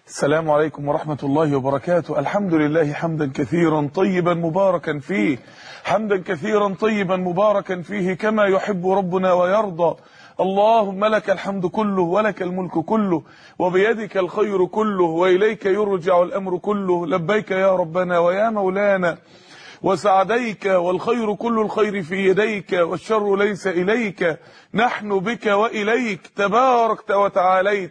السلام عليكم ورحمة الله وبركاته الحمد لله حمدا كثيرا طيبا مباركا فيه حمدا كثيرا طيبا مباركا فيه كما يحب ربنا ويرضى اللهم لك الحمد كله ولك الملك كله وبيدك الخير كله وإليك يرجع الأمر كله لبيك يا ربنا ويا مولانا وسعديك والخير كل الخير في يديك والشر ليس إليك نحن بك وإليك تباركت وتعاليت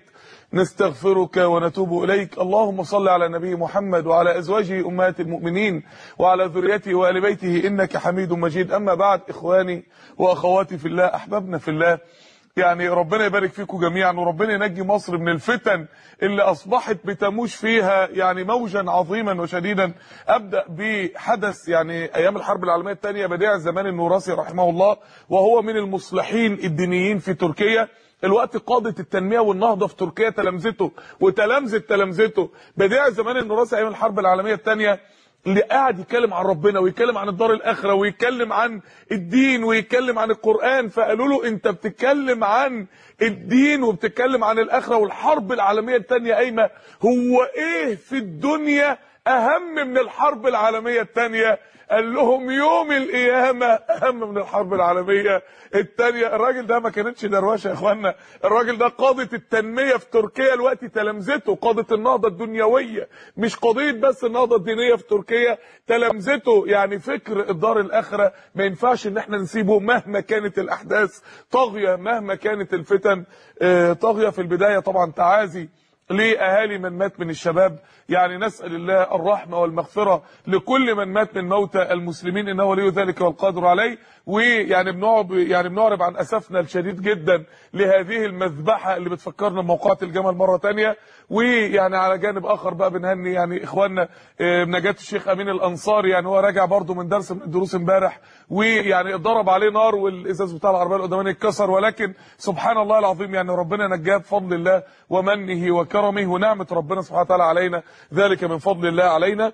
نستغفرك ونتوب إليك اللهم صل على نبي محمد وعلى أزواجه أمهات المؤمنين وعلى ذريته وآل بيته إنك حميد مجيد أما بعد إخواني وأخواتي في الله أحبابنا في الله يعني ربنا يبارك فيكم جميعا وربنا ينجي مصر من الفتن اللي أصبحت بتموج فيها يعني موجا عظيما وشديدا أبدأ بحدث يعني أيام الحرب العالمية الثانية بديع الزمان النوراسي رحمه الله وهو من المصلحين الدينيين في تركيا الوقت قادة التنمية والنهضة في تركيا تلامذته وتلامذت تلامذته بديع الزمان النوراسي أيام الحرب العالمية الثانية اللي قاعد يتكلم عن ربنا ويتكلم عن الدار الاخره ويتكلم عن الدين ويتكلم عن القران فقالوا له انت بتتكلم عن الدين وبتتكلم عن الاخره والحرب العالميه الثانيه قايمه هو ايه في الدنيا اهم من الحرب العالميه الثانيه قال لهم يوم القيامه اهم من الحرب العالميه الثانيه الراجل ده ما كانتش دروشه يا اخوانا الراجل ده قاده التنميه في تركيا الوقت تلامذته قاده النهضه الدنيويه مش قضيه بس النهضه الدينيه في تركيا تلامذته يعني فكر الدار الاخره ما ينفعش ان احنا نسيبه مهما كانت الاحداث طاغيه مهما كانت الفتن طاغيه في البدايه طبعا تعازي لاهالي من مات من الشباب يعني نسال الله الرحمه والمغفره لكل من مات من موتى المسلمين انه ولي ذلك والقادر عليه ويعني بنعرب يعني بنعرب عن اسفنا الشديد جدا لهذه المذبحه اللي بتفكرنا بموقعة الجمل مره ثانيه ويعني على جانب اخر بقى بنهني يعني اخواننا بنجاة الشيخ امين الانصاري يعني هو راجع برضه من درس من الدروس امبارح ويعني اتضرب عليه نار والازاز بتاع العربيه القدامانيه اتكسر ولكن سبحان الله العظيم يعني ربنا نجاه بفضل الله ومنه وكرمه ونعمه ربنا سبحانه وتعالى علينا ذلك من فضل الله علينا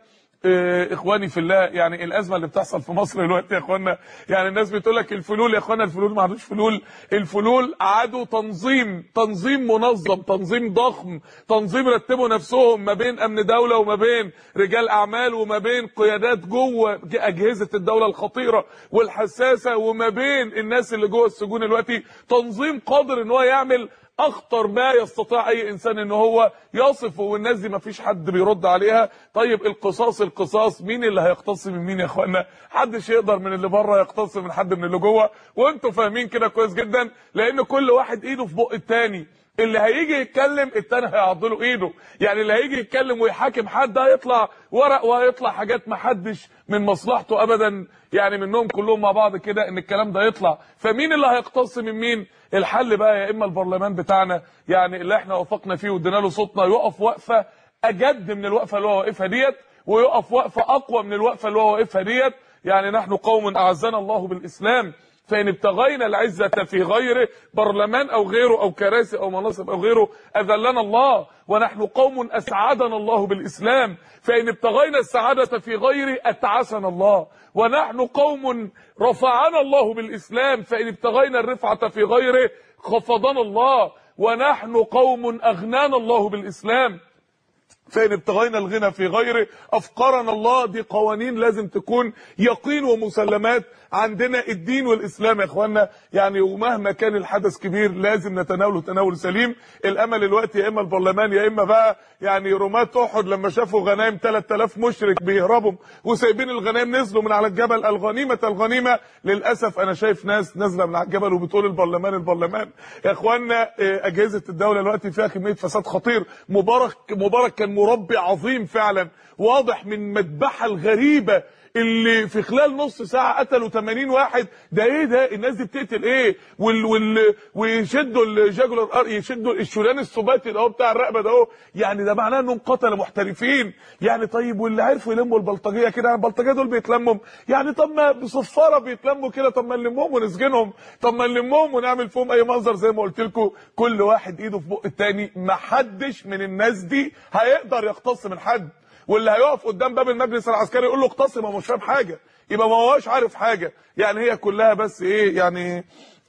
اخواني في الله يعني الازمه اللي بتحصل في مصر دلوقتي يا اخوانا يعني الناس بتقول لك الفلول يا اخوانا الفلول ما عندوش فلول الفلول عادوا تنظيم تنظيم منظم تنظيم ضخم تنظيم رتبوا نفسهم ما بين امن دوله وما بين رجال اعمال وما بين قيادات جوه اجهزه الدوله الخطيره والحساسه وما بين الناس اللي جوه السجون دلوقتي تنظيم قادر ان هو يعمل اخطر ما يستطيع اي انسان ان هو يصفه والناس دي مفيش حد بيرد عليها طيب القصاص القصاص مين اللي هيقتص من مين يا اخوانا حدش يقدر من اللي بره يقتص من حد من اللي جوه وانتوا فاهمين كده كويس جدا لان كل واحد ايده في بق التاني اللي هيجي يتكلم التاني هيعض له ايده يعني اللي هيجي يتكلم ويحاكم حد هيطلع ورق وهيطلع حاجات ما حدش من مصلحته ابدا يعني منهم كلهم مع بعض كده ان الكلام ده يطلع فمين اللي هيقتص من مين الحل بقى يا اما البرلمان بتاعنا يعني اللي احنا وافقنا فيه وادينا له صوتنا يقف وقفه اجد من الوقفه اللي هو واقفها ديت ويقف وقفه اقوى من الوقفه اللي هو واقفها ديت يعني نحن قوم اعزنا الله بالاسلام فإن ابتغينا العزة في غيره برلمان أو غيره أو كراسي أو مناصب أو غيره أذلنا الله ونحن قوم أسعدنا الله بالإسلام فإن ابتغينا السعادة في غيره أتعسنا الله ونحن قوم رفعنا الله بالإسلام فإن ابتغينا الرفعة في غيره خفضنا الله ونحن قوم أغنانا الله بالإسلام فإن ابتغينا الغنى في غيره أفقرنا الله دي قوانين لازم تكون يقين ومسلمات عندنا الدين والإسلام يا إخوانا يعني ومهما كان الحدث كبير لازم نتناوله تناول سليم الأمل الوقت يا إما البرلمان يا إما بقى يعني رماة أحد لما شافوا غنايم 3000 مشرك بيهربوا وسايبين الغنايم نزلوا من على الجبل الغنيمة الغنيمة للأسف أنا شايف ناس نازلة من على الجبل وبتقول البرلمان البرلمان يا إخوانا أجهزة الدولة الوقت فيها كمية فساد خطير مبارك مبارك كان مربي عظيم فعلا واضح من مذبحه الغريبه اللي في خلال نص ساعه قتلوا 80 واحد ده ايه ده الناس دي بتقتل ايه وال وال ويشدوا الجاجولر يشدوا الشريان السباتي ده هو بتاع الرقبه ده هو يعني ده معناه انهم قتله محترفين يعني طيب واللي عرفوا يلموا البلطجيه كده يعني البلطجيه دول بيتلموا يعني طب ما بصفاره بيتلموا كده طب ما نلمهم ونسجنهم طب ما نلمهم ونعمل فيهم اي منظر زي ما قلت لكم كل واحد ايده في بق التاني ما حدش من الناس دي هيقدر يقتص من حد واللي هيقف قدام باب المجلس العسكري يقول له اقتص ما مش فاهم حاجه يبقى ما هوش عارف حاجه يعني هي كلها بس ايه يعني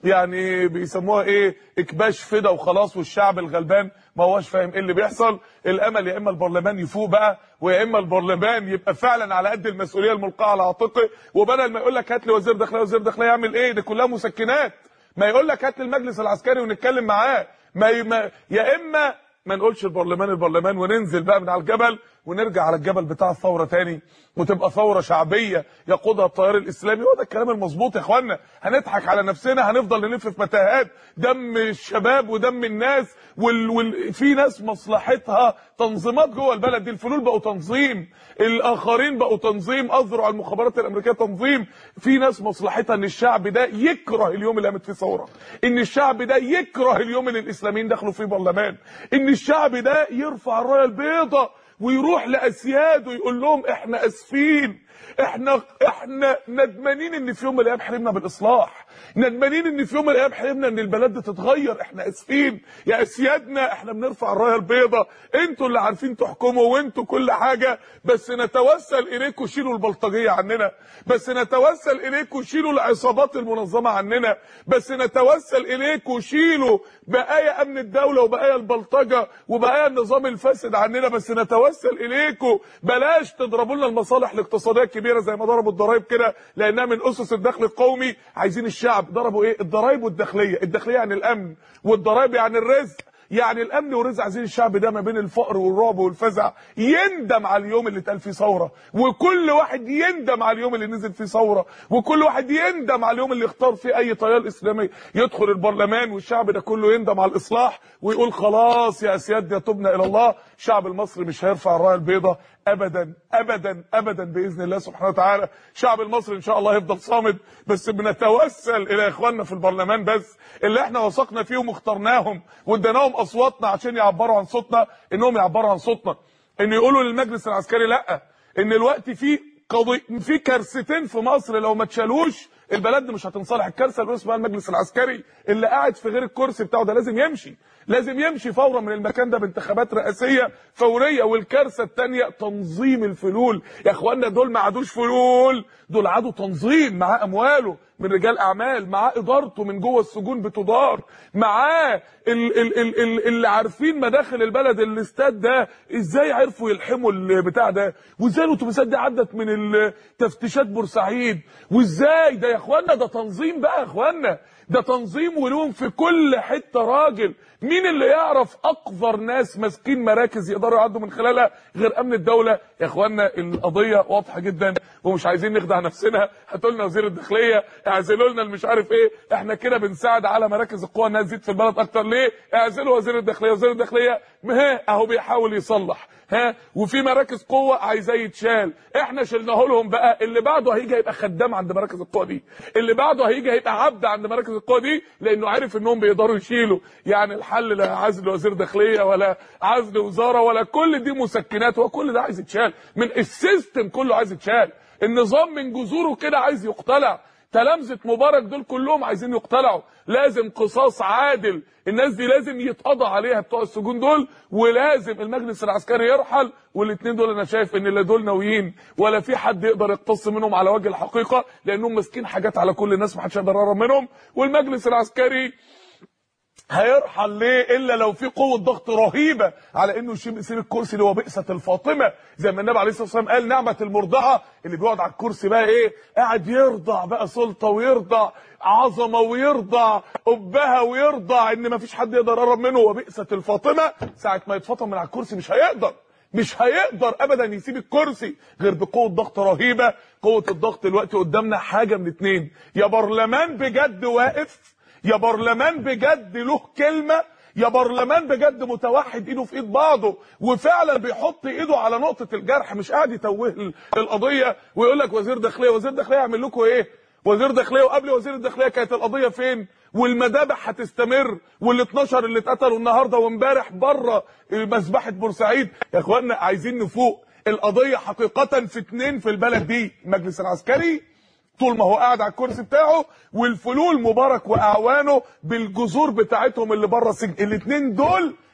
يعني بيسموها ايه اكباش فدا وخلاص والشعب الغلبان ما هوش فاهم ايه اللي بيحصل الامل يا اما البرلمان يفوق بقى ويا اما البرلمان يبقى فعلا على قد المسؤوليه الملقاه على عاتقه وبدل ما يقول لك هات لي وزير داخليه وزير داخليه يعمل ايه دي كلها مسكنات ما يقول لك هات لي المجلس العسكري ونتكلم معاه ما, ي... ما يا اما ما نقولش البرلمان البرلمان وننزل بقى من على الجبل ونرجع على الجبل بتاع الثوره تاني وتبقى ثوره شعبيه يقودها التيار الاسلامي هو ده الكلام المظبوط يا اخوانا هنضحك على نفسنا هنفضل نلف في متاهات دم الشباب ودم الناس وال... وال... في ناس مصلحتها تنظيمات جوه البلد دي الفلول بقوا تنظيم الاخرين بقوا تنظيم اذرع المخابرات الامريكيه تنظيم في ناس مصلحتها ان الشعب ده يكره اليوم اللي قامت فيه ثوره ان الشعب ده يكره اليوم اللي الاسلاميين دخلوا فيه برلمان ان الشعب ده يرفع الرايه البيضاء ويروح لاسياد ويقول لهم احنا اسفين احنا احنا ندمانين ان في يوم من الايام حلمنا بالاصلاح ندمانين ان في يوم من الايام حلمنا ان البلد دي تتغير احنا اسفين يا اسيادنا احنا بنرفع الرايه البيضاء انتوا اللي عارفين تحكموا وانتوا كل حاجه بس نتوسل اليكم شيلوا البلطجيه عننا بس نتوسل اليكم شيلوا العصابات المنظمه عننا بس نتوسل اليكم شيلوا بقايا امن الدوله وبقايا البلطجه وبقايا النظام الفاسد عننا بس نتوسل اليكم بلاش تضربوا لنا المصالح الاقتصاديه الكبيره زي ما ضربوا الضرايب كده لانها من اسس الدخل القومي عايزين الشعب ضربوا ايه الضرايب والداخليه الداخليه يعني الامن والضرايب يعني الرزق يعني الامن والرزق عايزين الشعب ده ما بين الفقر والرعب والفزع يندم على اليوم اللي اتقال فيه ثوره وكل واحد يندم على اليوم اللي نزل فيه ثوره وكل واحد يندم على اليوم اللي اختار فيه اي تيار اسلامي يدخل البرلمان والشعب ده كله يندم على الاصلاح ويقول خلاص يا اسيادنا تبنا الى الله الشعب المصري مش هيرفع الرايه البيضاء ابدا ابدا ابدا باذن الله سبحانه وتعالى الشعب المصري ان شاء الله هيفضل صامد بس بنتوسل الى اخواننا في البرلمان بس اللي احنا وثقنا فيهم واخترناهم واديناهم اصواتنا عشان يعبروا عن صوتنا انهم يعبروا عن صوتنا ان يقولوا للمجلس العسكري لا ان الوقت في قضي في كارثتين في مصر لو ما اتشالوش البلد مش هتنصلح الكارثه اللي اسمها المجلس العسكري اللي قاعد في غير الكرسي بتاعه ده لازم يمشي لازم يمشي فورا من المكان ده بانتخابات رئاسيه فوريه والكارثه الثانيه تنظيم الفلول يا اخوانا دول ما عادوش فلول دول عادوا تنظيم معاه امواله من رجال اعمال معاه ادارته من جوه السجون بتدار معاه ال ال ال ال اللي عارفين مداخل البلد الاستاد ده ازاي عرفوا يلحموا البتاع ده وازاي الاتوبيسات دي عدت من تفتيشات بورسعيد وازاي ده يا اخوانا ده تنظيم بقى يا اخوانا ده تنظيم ولوم في كل حته راجل مين اللي يعرف اقذر ناس ماسكين مراكز يقدروا يعدوا من خلالها غير امن الدوله يا اخوانا القضيه واضحه جدا ومش عايزين نخدع نفسنا هاتوا لنا وزير الداخليه اعزلوا لنا مش عارف ايه احنا كده بنساعد على مراكز القوى انها تزيد في البلد اكتر ليه اعزلوا وزير الداخليه وزير الداخليه ها اهو بيحاول يصلح ها وفي مراكز قوه عايزاه يتشال احنا شلناه لهم بقى اللي بعده هيجي هيبقى خدام عند مراكز القوه دي اللي بعده هيجي هيبقى عبد عند مراكز القوه دي لانه عارف انهم بيقدروا يشيلوا يعني الحل لا عزل وزير داخليه ولا عزل وزاره ولا كل دي مسكنات وكل ده عايز يتشال من السيستم كله عايز يتشال النظام من جذوره كده عايز يقتلع تلامذه مبارك دول كلهم عايزين يقتلعوا لازم قصاص عادل الناس دي لازم يتقضى عليها بتوع السجون دول ولازم المجلس العسكري يرحل والاثنين دول انا شايف ان لا دول ناويين ولا في حد يقدر يقتص منهم على وجه الحقيقه لانهم ماسكين حاجات على كل الناس ما حدش يقدر يقرب منهم والمجلس العسكري هيرحل ليه الا لو في قوه ضغط رهيبه على انه يسيب الكرسي اللي هو بئسه الفاطمه زي ما النبي عليه الصلاه والسلام قال نعمه المرضعه اللي بيقعد على الكرسي بقى ايه قاعد يرضع بقى سلطه ويرضع عظمه ويرضع ابها ويرضع ان ما فيش حد يقدر يقرب منه وبئسه الفاطمه ساعه ما يتفطم من على الكرسي مش هيقدر مش هيقدر ابدا يسيب الكرسي غير بقوه ضغط رهيبه قوه الضغط دلوقتي قدامنا حاجه من اتنين يا برلمان بجد واقف يا برلمان بجد له كلمة يا برلمان بجد متوحد ايده في ايد بعضه وفعلا بيحط ايده على نقطة الجرح مش قاعد يتوه القضية ويقول لك وزير داخلية وزير داخلية يعمل لكم ايه وزير داخلية وقبل وزير الداخلية كانت القضية فين والمذابح هتستمر وال 12 اللي اتقتلوا النهارده وامبارح بره مذبحة بورسعيد يا اخوانا عايزين نفوق القضية حقيقة في اتنين في البلد دي المجلس العسكري طول ما هو قاعد على الكرسي بتاعه والفلول مبارك واعوانه بالجذور بتاعتهم اللي بره السجن الاثنين دول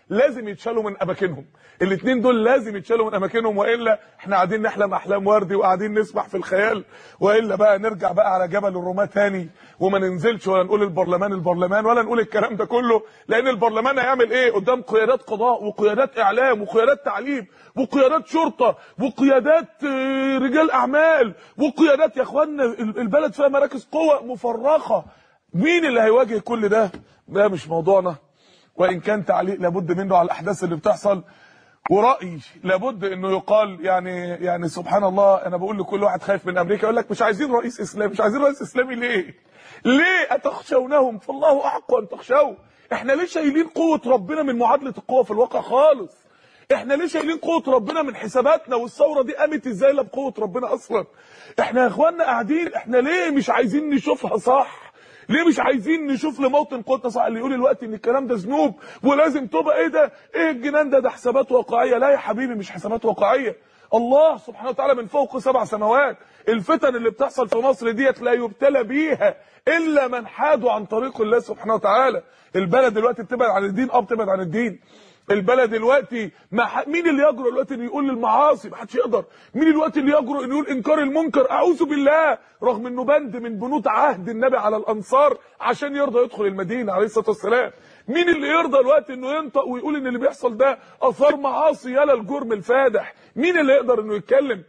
لازم يتشالوا من اماكنهم الاثنين دول لازم يتشالوا من اماكنهم والا احنا قاعدين نحلم احلام وردي وقاعدين نسبح في الخيال والا بقى نرجع بقى على جبل الرماة تاني وما ننزلش ولا نقول البرلمان البرلمان ولا نقول الكلام ده كله لان البرلمان هيعمل ايه قدام قيادات قضاء وقيادات اعلام وقيادات تعليم وقيادات شرطه وقيادات آه، رجال اعمال وقيادات يا اخوانا ال- البلد فيها مراكز قوة مفرخه مين اللي هيواجه كل ده ده مش موضوعنا وان كان تعليق لابد منه على الاحداث اللي بتحصل ورأي لابد انه يقال يعني يعني سبحان الله انا بقول لكل واحد خايف من امريكا يقول لك مش عايزين رئيس اسلامي مش عايزين رئيس اسلامي ليه ليه اتخشونهم فالله احق ان تخشوه احنا ليه شايلين قوة ربنا من معادلة القوة في الواقع خالص احنا ليه شايلين قوة ربنا من حساباتنا والثورة دي قامت ازاي الا بقوة ربنا اصلا احنا يا اخوانا قاعدين احنا ليه مش عايزين نشوفها صح ليه مش عايزين نشوف لموطن قوتنا صح اللي يقول الوقت ان الكلام ده ذنوب ولازم تبقى ايه ده ايه الجنان ده ده حسابات واقعيه لا يا حبيبي مش حسابات واقعيه الله سبحانه وتعالى من فوق سبع سماوات الفتن اللي بتحصل في مصر ديت لا يبتلى بيها الا من حادوا عن طريق الله سبحانه وتعالى البلد دلوقتي بتبعد عن الدين اه بتبعد عن الدين البلد دلوقتي ما ح... مين اللي يجرؤ دلوقتي انه يقول للمعاصي ما حدش يقدر مين الوقت اللي يجرؤ انه يقول انكار المنكر اعوذ بالله رغم انه بند من بنود عهد النبي على الانصار عشان يرضى يدخل المدينه عليه الصلاه والسلام مين اللي يرضى الوقت انه ينطق ويقول ان اللي بيحصل ده اثار معاصي يلا الجرم الفادح مين اللي يقدر انه يتكلم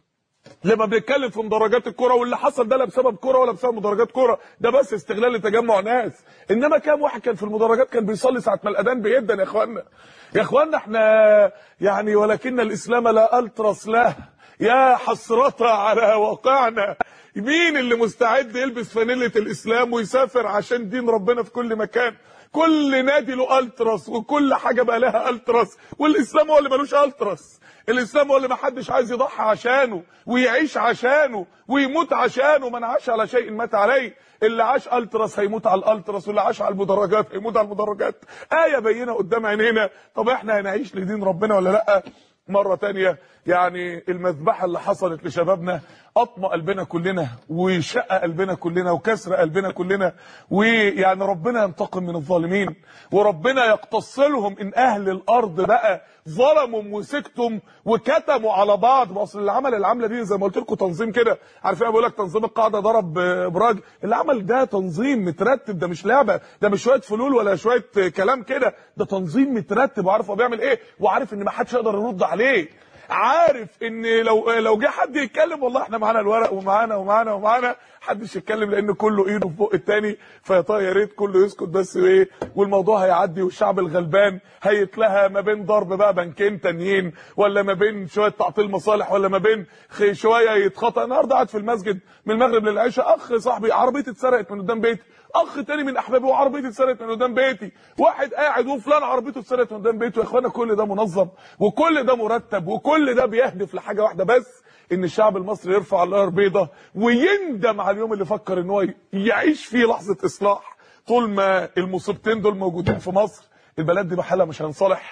لما بنتكلم في مدرجات الكرة واللي حصل ده لا بسبب كرة ولا بسبب مدرجات كرة ده بس استغلال لتجمع ناس انما كام واحد كان في المدرجات كان بيصلي ساعة ما الاذان بيدن يا اخوانا يا اخوانا احنا يعني ولكن الاسلام لا الترس له يا حسرة على واقعنا مين اللي مستعد يلبس فانيلة الاسلام ويسافر عشان دين ربنا في كل مكان كل نادي له التراس وكل حاجه بقى لها التراس والاسلام هو اللي ملوش التراس الاسلام هو اللي ما حدش عايز يضحي عشانه ويعيش عشانه ويموت عشانه من عاش على شيء مات عليه اللي عاش التراس هيموت على الالتراس واللي عاش على المدرجات هيموت على المدرجات ايه بينه قدام عينينا طب احنا هنعيش لدين ربنا ولا لا مرة تانية يعني المذبحة اللي حصلت لشبابنا أطمأ قلبنا كلنا وشق قلبنا كلنا وكسر قلبنا كلنا ويعني ربنا ينتقم من الظالمين وربنا يقتص لهم إن أهل الأرض بقى ظلموا وسكتم وكتموا على بعض اصل اللي عمل العمله دي زي ما قلت لكم تنظيم كده عارفين انا بقول لك تنظيم القاعده ضرب براج اللي عمل ده تنظيم مترتب ده مش لعبه ده مش شويه فلول ولا شويه كلام كده ده تنظيم مترتب وعارف هو بيعمل ايه وعارف ان ما حدش يقدر يرد عليه عارف ان لو لو جه حد يتكلم والله احنا معانا الورق ومعانا ومعانا ومعانا محدش يتكلم لان كله ايده في بق التاني فيا يا ريت كله يسكت بس ايه والموضوع هيعدي والشعب الغلبان هيتلهى ما بين ضرب بقى بنكين تانيين ولا ما بين شويه تعطيل مصالح ولا ما بين خ- شويه يتخطى النهارده قاعد في المسجد من المغرب للعشاء اخ صاحبي عربيتي اتسرقت من قدام بيتي اخ تاني من احبابي وعربيتي اتسرقت من قدام بيتي واحد قاعد وفلان عربيته اتسرقت من قدام بيته يا اخوانا كل ده منظم وكل ده مرتب وكل ده بيهدف لحاجه واحده بس ان الشعب المصري يرفع النار بيضه ويندم على اليوم اللي فكر ان هو يعيش فيه لحظه اصلاح طول ما المصيبتين دول موجودين في مصر البلد دي بحالها مش هنصلح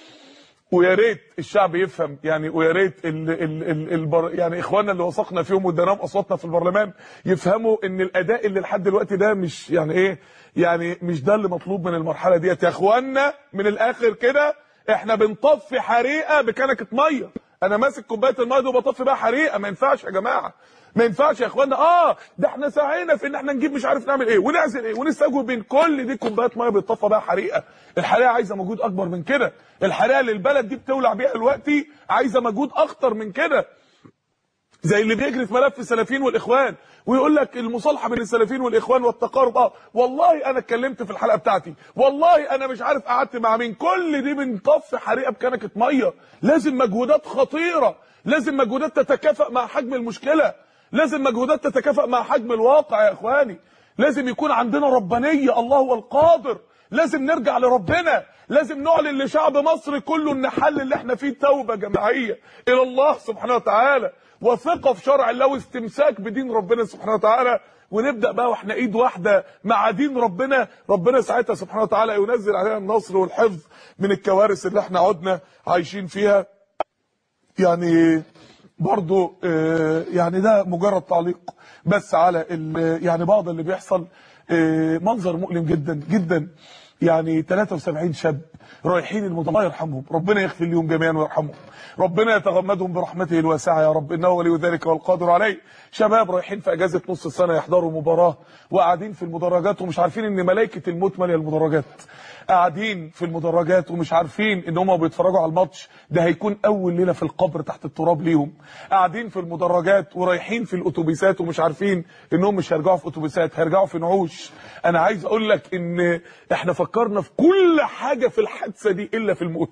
ويا ريت الشعب يفهم يعني ويا ريت ال ال ال البر يعني اخواننا اللي وثقنا فيهم واديناهم اصواتنا في البرلمان يفهموا ان الاداء اللي لحد دلوقتي ده مش يعني ايه يعني مش ده اللي مطلوب من المرحله ديت يا اخواننا من الاخر كده احنا بنطفي حريقه بكنكه ميه انا ماسك كوبايه الميه دي وبطفي بيها حريقه ما ينفعش يا جماعه ما ينفعش يا اخوانا اه ده احنا سعينا في ان احنا نجيب مش عارف نعمل ايه ونعزل ايه ونستجوب بين كل دي كوبايات ميه بيتطفى بيها حريقه الحريقه عايزه مجهود اكبر من كده الحريقه اللي البلد دي بتولع بيها دلوقتي عايزه مجهود اكتر من كده زي اللي بيجري في ملف السلفيين والاخوان ويقول لك المصالحه بين السلفيين والاخوان والتقارب اه والله انا اتكلمت في الحلقه بتاعتي والله انا مش عارف قعدت مع مين كل دي بنطفي حريقه بكنكه ميه لازم مجهودات خطيره لازم مجهودات تتكافئ مع حجم المشكله لازم مجهودات تتكافئ مع حجم الواقع يا اخواني لازم يكون عندنا ربانيه الله هو القادر لازم نرجع لربنا لازم نعلن لشعب مصر كله ان حل اللي احنا فيه توبه جماعيه الى الله سبحانه وتعالى وثقه في شرع الله واستمساك بدين ربنا سبحانه وتعالى ونبدا بقى واحنا ايد واحده مع دين ربنا ربنا ساعتها سبحانه وتعالى ينزل علينا النصر والحفظ من الكوارث اللي احنا عدنا عايشين فيها يعني برضو آه، يعني ده مجرد تعليق بس على ال- يعني بعض اللي بيحصل آه، منظر مؤلم جدا جدا يعني 73 شاب رايحين المض الله يرحمهم ربنا يغفر لهم جميعا ويرحمهم ربنا يتغمدهم برحمته الواسعه يا رب انه ولي ذلك والقادر عليه شباب رايحين في اجازه نص السنه يحضروا مباراه وقاعدين في المدرجات ومش عارفين ان ملائكه الموت ماليه المدرجات قاعدين في المدرجات ومش عارفين ان هم بيتفرجوا على الماتش ده هيكون اول ليله في القبر تحت التراب ليهم قاعدين في المدرجات ورايحين في الاتوبيسات ومش عارفين انهم مش هيرجعوا في اتوبيسات هيرجعوا في نعوش انا عايز اقول لك ان احنا فكرنا في كل حاجه في الحادثه دي الا في الموت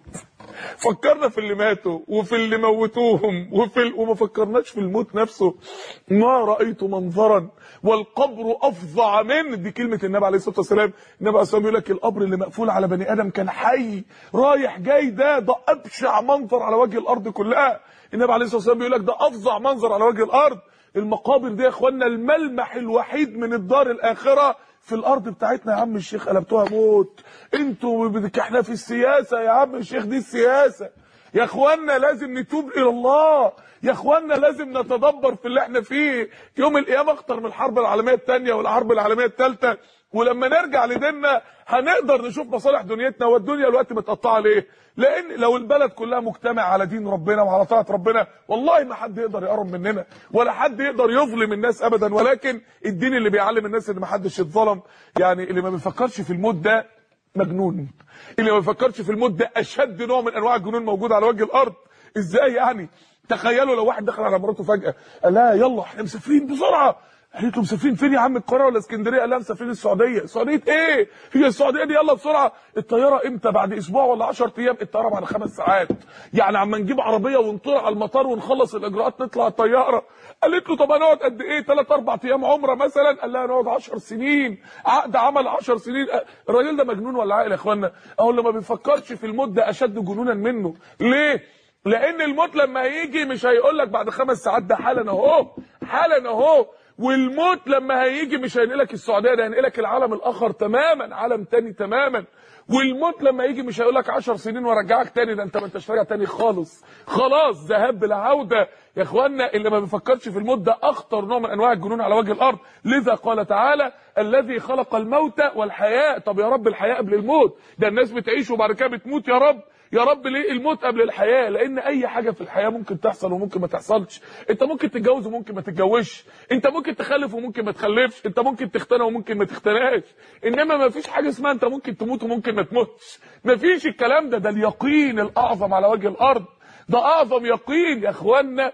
فكرنا في اللي ماتوا وفي اللي موتوهم وفي ال... وما فكرناش في الموت نفسه ما رايت منظرا والقبر افظع منه دي كلمه النبي عليه الصلاه والسلام النبي عليه الصلاه والسلام يقول لك القبر اللي مقفول على بني ادم كان حي رايح جاي ده ده ابشع منظر على وجه الارض كلها النبي عليه الصلاه والسلام بيقول لك ده افظع منظر على وجه الارض المقابر دي يا اخوانا الملمح الوحيد من الدار الاخره في الارض بتاعتنا يا عم الشيخ قلبتوها موت انتوا بدك احنا في السياسه يا عم الشيخ دي السياسه يا اخوانا لازم نتوب الى الله يا اخوانا لازم نتدبر في اللي احنا فيه يوم القيامه اخطر من الحرب العالميه الثانيه والحرب العالميه الثالثه ولما نرجع لديننا هنقدر نشوف مصالح دنيتنا والدنيا الوقت متقطعه ليه لان لو البلد كلها مجتمع على دين ربنا وعلى طاعه ربنا والله ما حد يقدر يقرب مننا ولا حد يقدر يظلم الناس ابدا ولكن الدين اللي بيعلم الناس ان ما حدش يتظلم يعني اللي ما بيفكرش في الموت ده مجنون اللي ما بيفكرش في الموت ده اشد نوع من انواع الجنون موجود على وجه الارض ازاي يعني تخيلوا لو واحد دخل على مراته فجاه قال لها يلا احنا مسافرين بسرعه قالت له مسافرين فين يا عم القاهره ولا اسكندريه قال لها مسافرين السعوديه السعوديه ايه هي السعوديه دي يلا بسرعه الطياره امتى بعد اسبوع ولا 10 ايام الطياره بعد خمس ساعات يعني عما نجيب عربيه ونطير على المطار ونخلص الاجراءات نطلع الطياره قالت له طب هنقعد قد ايه 3 4 ايام عمره مثلا قال لها نقعد 10 سنين عقد عمل 10 سنين الراجل ده مجنون ولا عاقل يا اخوانا اهو اللي ما بيفكرش في الموت ده اشد جنونا منه ليه لان الموت لما هيجي مش هيقول لك بعد خمس ساعات ده حالا اهو حالا اهو والموت لما هيجي مش هينقلك السعوديه ده هينقلك العالم الاخر تماما عالم تاني تماما والموت لما يجي مش هيقول لك 10 سنين وارجعك تاني ده انت ما انتش راجع تاني خالص خلاص ذهاب بلا عوده يا اخوانا اللي ما بيفكرش في الموت ده اخطر نوع من انواع الجنون على وجه الارض لذا قال تعالى الذي خلق الموت والحياه طب يا رب الحياه قبل الموت ده الناس بتعيش وبعد كده بتموت يا رب يا رب ليه الموت قبل الحياه لان اي حاجه في الحياه ممكن تحصل وممكن ما تحصلش انت ممكن تتجوز وممكن ما تتجوزش انت ممكن تخلف وممكن ما تخلفش انت ممكن تختنى وممكن ما تختناش انما ما فيش حاجه اسمها انت ممكن تموت وممكن ما تموتش ما فيش الكلام ده ده اليقين الاعظم على وجه الارض ده اعظم يقين يا اخوانا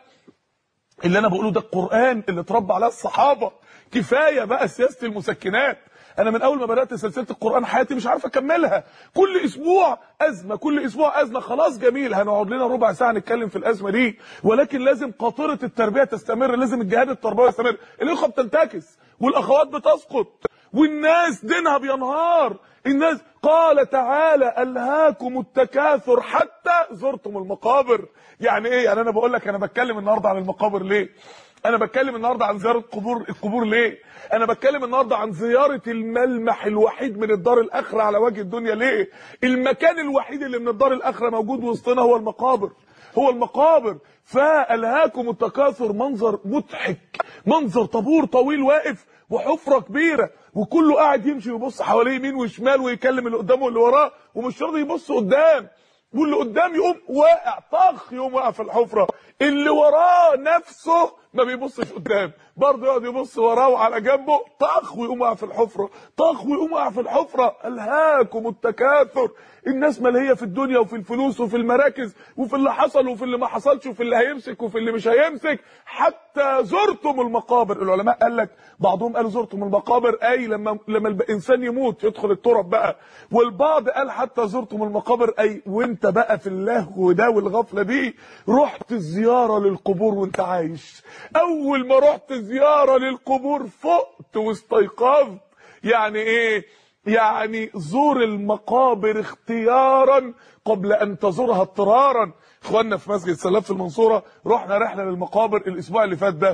اللي انا بقوله ده القران اللي اتربى عليه الصحابه كفايه بقى سياسه المسكنات انا من اول ما بدات سلسله القران حياتي مش عارف اكملها كل اسبوع ازمه كل اسبوع ازمه خلاص جميل هنقعد لنا ربع ساعه نتكلم في الازمه دي ولكن لازم قاطره التربيه تستمر لازم الجهاد التربوي يستمر الاخوه بتنتكس والاخوات بتسقط والناس دينها بينهار الناس قال تعالى الهاكم التكاثر حتى زرتم المقابر يعني ايه يعني انا بقول لك انا بتكلم النهارده عن المقابر ليه انا بتكلم النهارده عن زياره قبور القبور ليه انا بتكلم النهارده عن زياره الملمح الوحيد من الدار الاخره على وجه الدنيا ليه المكان الوحيد اللي من الدار الاخره موجود وسطنا هو المقابر هو المقابر فالهاكم التكاثر منظر مضحك منظر طابور طويل واقف وحفره كبيره وكله قاعد يمشي ويبص حواليه يمين وشمال ويكلم اللي قدامه واللي وراه ومش راضي يبص قدام واللي قدام يقوم واقع طخ يقوم واقع في الحفره اللي وراه نفسه ما بيبصش قدام برضه يقعد يبص وراه وعلى جنبه طخ ويقوم واقع في الحفره طخ ويقوم واقع في الحفره الهاكم التكاثر الناس ملهيه في الدنيا وفي الفلوس وفي المراكز وفي اللي حصل وفي اللي ما حصلش وفي اللي هيمسك وفي اللي مش هيمسك حتى زرتم المقابر العلماء قال لك بعضهم قالوا زرتم المقابر اي لما لما الانسان يموت يدخل التراب بقى والبعض قال حتى زرتم المقابر اي وانت بقى في اللهو ده والغفله دي رحت زياره للقبور وانت عايش اول ما رحت زياره للقبور فقت واستيقظت يعني ايه يعني زور المقابر اختيارا قبل ان تزورها اضطرارا اخواننا في مسجد سلام في المنصوره رحنا رحله للمقابر الاسبوع اللي فات ده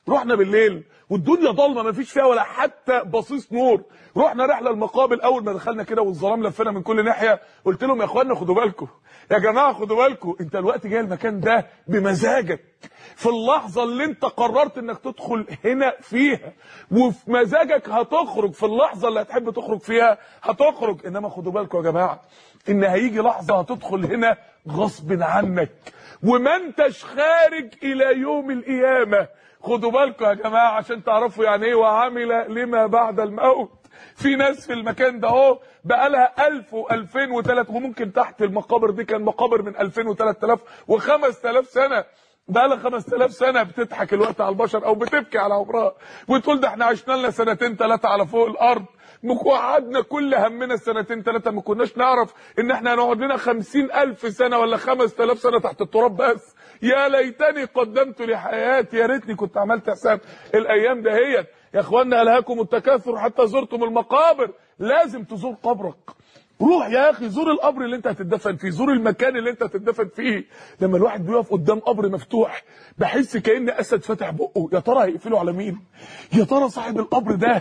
رحنا بالليل والدنيا ضلمه ما فيش فيها ولا حتى بصيص نور رحنا رحله المقابل اول ما دخلنا كده والظلام لفنا من كل ناحيه قلت لهم يا اخوانا خدوا بالكم يا جماعه خدوا بالكم انت الوقت جاي المكان ده بمزاجك في اللحظه اللي انت قررت انك تدخل هنا فيها وفي مزاجك هتخرج في اللحظه اللي هتحب تخرج فيها هتخرج انما خدوا بالكم يا جماعه ان هيجي لحظه هتدخل هنا غصب عنك وما انتش خارج الى يوم القيامه خدوا بالكم يا جماعه عشان تعرفوا يعني ايه وعمل لما بعد الموت في ناس في المكان ده اهو بقى لها 1000 و2000 و3 وممكن تحت المقابر دي كان مقابر من 2000 و3000 و5000 سنه بقى لها 5000 سنه بتضحك الوقت على البشر او بتبكي على عمرها وتقول ده احنا عشنا لنا سنتين ثلاثه على فوق الارض وقعدنا كل همنا سنتين ثلاثه ما كناش نعرف ان احنا هنقعد لنا 50000 سنه ولا 5000 سنه تحت التراب بس يا ليتني قدمت لحياتي يا ريتني كنت عملت حساب الايام دهيت يا اخوانا الهاكم التكاثر حتى زرتم المقابر لازم تزور قبرك روح يا اخي زور القبر اللي انت هتدفن فيه زور المكان اللي انت هتدفن فيه لما الواحد بيقف قدام قبر مفتوح بحس كأن اسد فاتح بقه يا ترى هيقفله على مين يا ترى صاحب القبر ده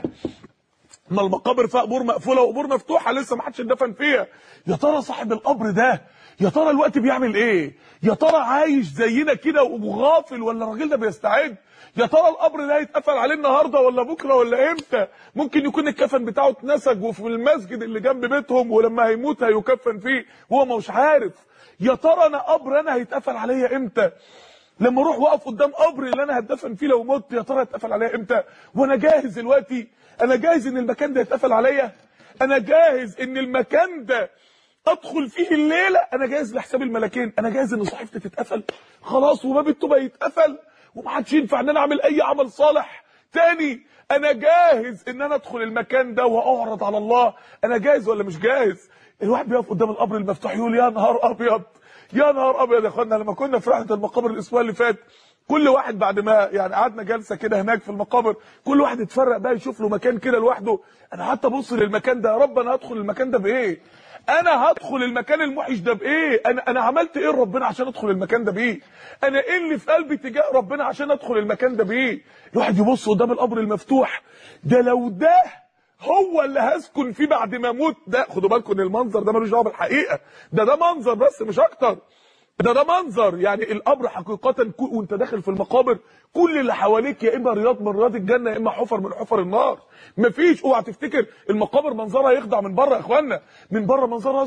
ما المقابر فيها قبور مقفوله وقبور مفتوحه لسه ما حدش اتدفن فيها يا ترى صاحب القبر ده يا ترى الوقت بيعمل ايه يا ترى عايش زينا كده وغافل ولا الراجل ده بيستعد يا ترى القبر ده هيتقفل عليه النهارده ولا بكره ولا امتى ممكن يكون الكفن بتاعه اتنسج وفي المسجد اللي جنب بيتهم ولما هيموت هيكفن فيه وهو مش عارف يا ترى انا قبر انا هيتقفل عليا امتى لما اروح واقف قدام قبر اللي انا هتدفن فيه لو مت يا ترى هيتقفل عليا امتى وانا جاهز دلوقتي انا جاهز ان المكان ده يتقفل عليا انا جاهز ان المكان ده ادخل فيه الليله انا جاهز لحساب الملكين انا جاهز ان صحيفتي تتقفل خلاص وباب التوبه يتقفل ومحدش ينفع ان انا اعمل اي عمل صالح تاني انا جاهز ان انا ادخل المكان ده واعرض على الله انا جاهز ولا مش جاهز الواحد بيقف قدام القبر المفتوح يقول يا نهار ابيض يا نهار ابيض يا اخوانا لما كنا في رحله المقابر الاسبوع اللي فات كل واحد بعد ما يعني قعدنا جلسه كده هناك في المقابر كل واحد اتفرق بقى يشوف له مكان كده لوحده انا قعدت ابص للمكان ده يا رب انا هدخل المكان ده بايه انا هدخل المكان الموحش ده بايه انا انا عملت ايه لربنا عشان ادخل المكان ده بايه انا ايه اللي في قلبي تجاه ربنا عشان ادخل المكان ده بايه الواحد يبص قدام القبر المفتوح ده لو ده هو اللي هسكن فيه بعد ما اموت ده خدوا بالكم ان المنظر ده ملوش دعوه بالحقيقه ده ده منظر بس مش اكتر ده ده منظر يعني القبر حقيقة وانت داخل في المقابر كل اللي حواليك يا اما رياض من رياض الجنة يا اما حفر من حفر النار مفيش اوعى تفتكر المقابر منظرها يخدع من بره يا اخوانا من بره منظرها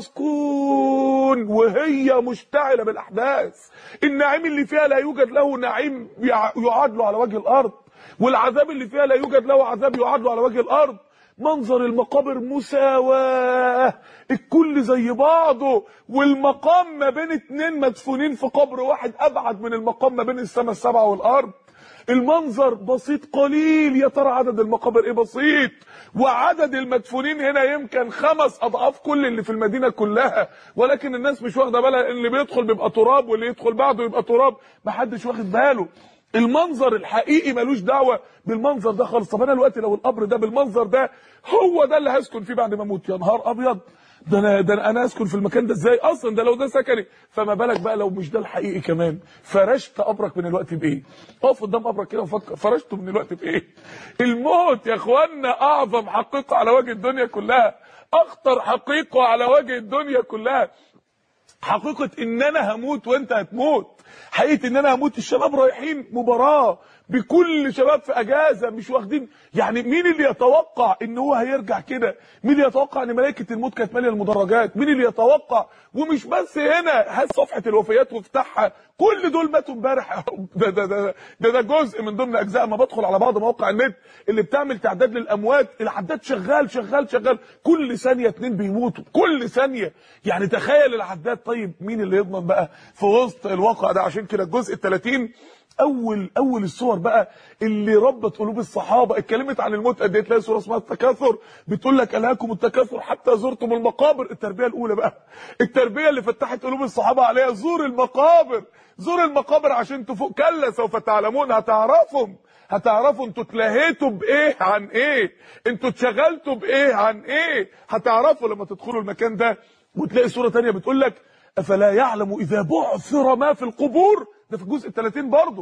سكون وهي مشتعلة بالاحداث النعيم اللي فيها لا يوجد له نعيم يعادله على وجه الارض والعذاب اللي فيها لا يوجد له عذاب يعادله على وجه الارض منظر المقابر مساواة الكل زي بعضه والمقام ما بين اتنين مدفونين في قبر واحد ابعد من المقام ما بين السماء السبعة والارض المنظر بسيط قليل يا ترى عدد المقابر ايه بسيط وعدد المدفونين هنا يمكن خمس اضعاف كل اللي في المدينه كلها ولكن الناس مش واخده بالها ان اللي بيدخل بيبقى تراب واللي يدخل بعده يبقى تراب محدش واخد باله المنظر الحقيقي ملوش دعوه بالمنظر ده خالص طب انا دلوقتي لو القبر ده بالمنظر ده هو ده اللي هسكن فيه بعد ما اموت يا نهار ابيض ده انا ده انا اسكن في المكان ده ازاي اصلا ده لو ده سكني فما بالك بقى لو مش ده الحقيقي كمان فرشت قبرك من الوقت بايه اقف قدام قبرك كده وفكر فرشته من الوقت بايه الموت يا اخوانا اعظم حقيقه على وجه الدنيا كلها اخطر حقيقه على وجه الدنيا كلها حقيقه ان انا هموت وانت هتموت حقيقه ان انا هموت الشباب رايحين مباراه بكل شباب في اجازه مش واخدين يعني مين اللي يتوقع ان هو هيرجع كده مين اللي يتوقع ان ملائكه الموت كانت ماليه المدرجات مين اللي يتوقع ومش بس هنا هات صفحه الوفيات وافتحها كل دول ماتوا امبارح ده ده ده ده, ده جزء من ضمن اجزاء ما بدخل على بعض مواقع النت اللي بتعمل تعداد للاموات العداد شغال شغال شغال كل ثانيه اتنين بيموتوا كل ثانيه يعني تخيل العداد طيب مين اللي يضمن بقى في وسط الواقع ده عشان كده الجزء ال 30 اول اول الصور بقى اللي ربت قلوب الصحابه اتكلمت عن الموت قد ايه تلاقي سوره اسمها التكاثر بتقول لك الهاكم التكاثر حتى زرتم المقابر التربيه الاولى بقى التربيه اللي فتحت قلوب الصحابه عليها زور المقابر زور المقابر عشان تفوق كلا سوف تعلمون هتعرفهم هتعرفوا انتوا اتلهيتوا بايه عن ايه انتوا اتشغلتوا بايه عن ايه هتعرفوا لما تدخلوا المكان ده وتلاقي سوره تانية بتقول لك افلا يعلم اذا بعثر ما في القبور ده في الجزء ال 30 برضه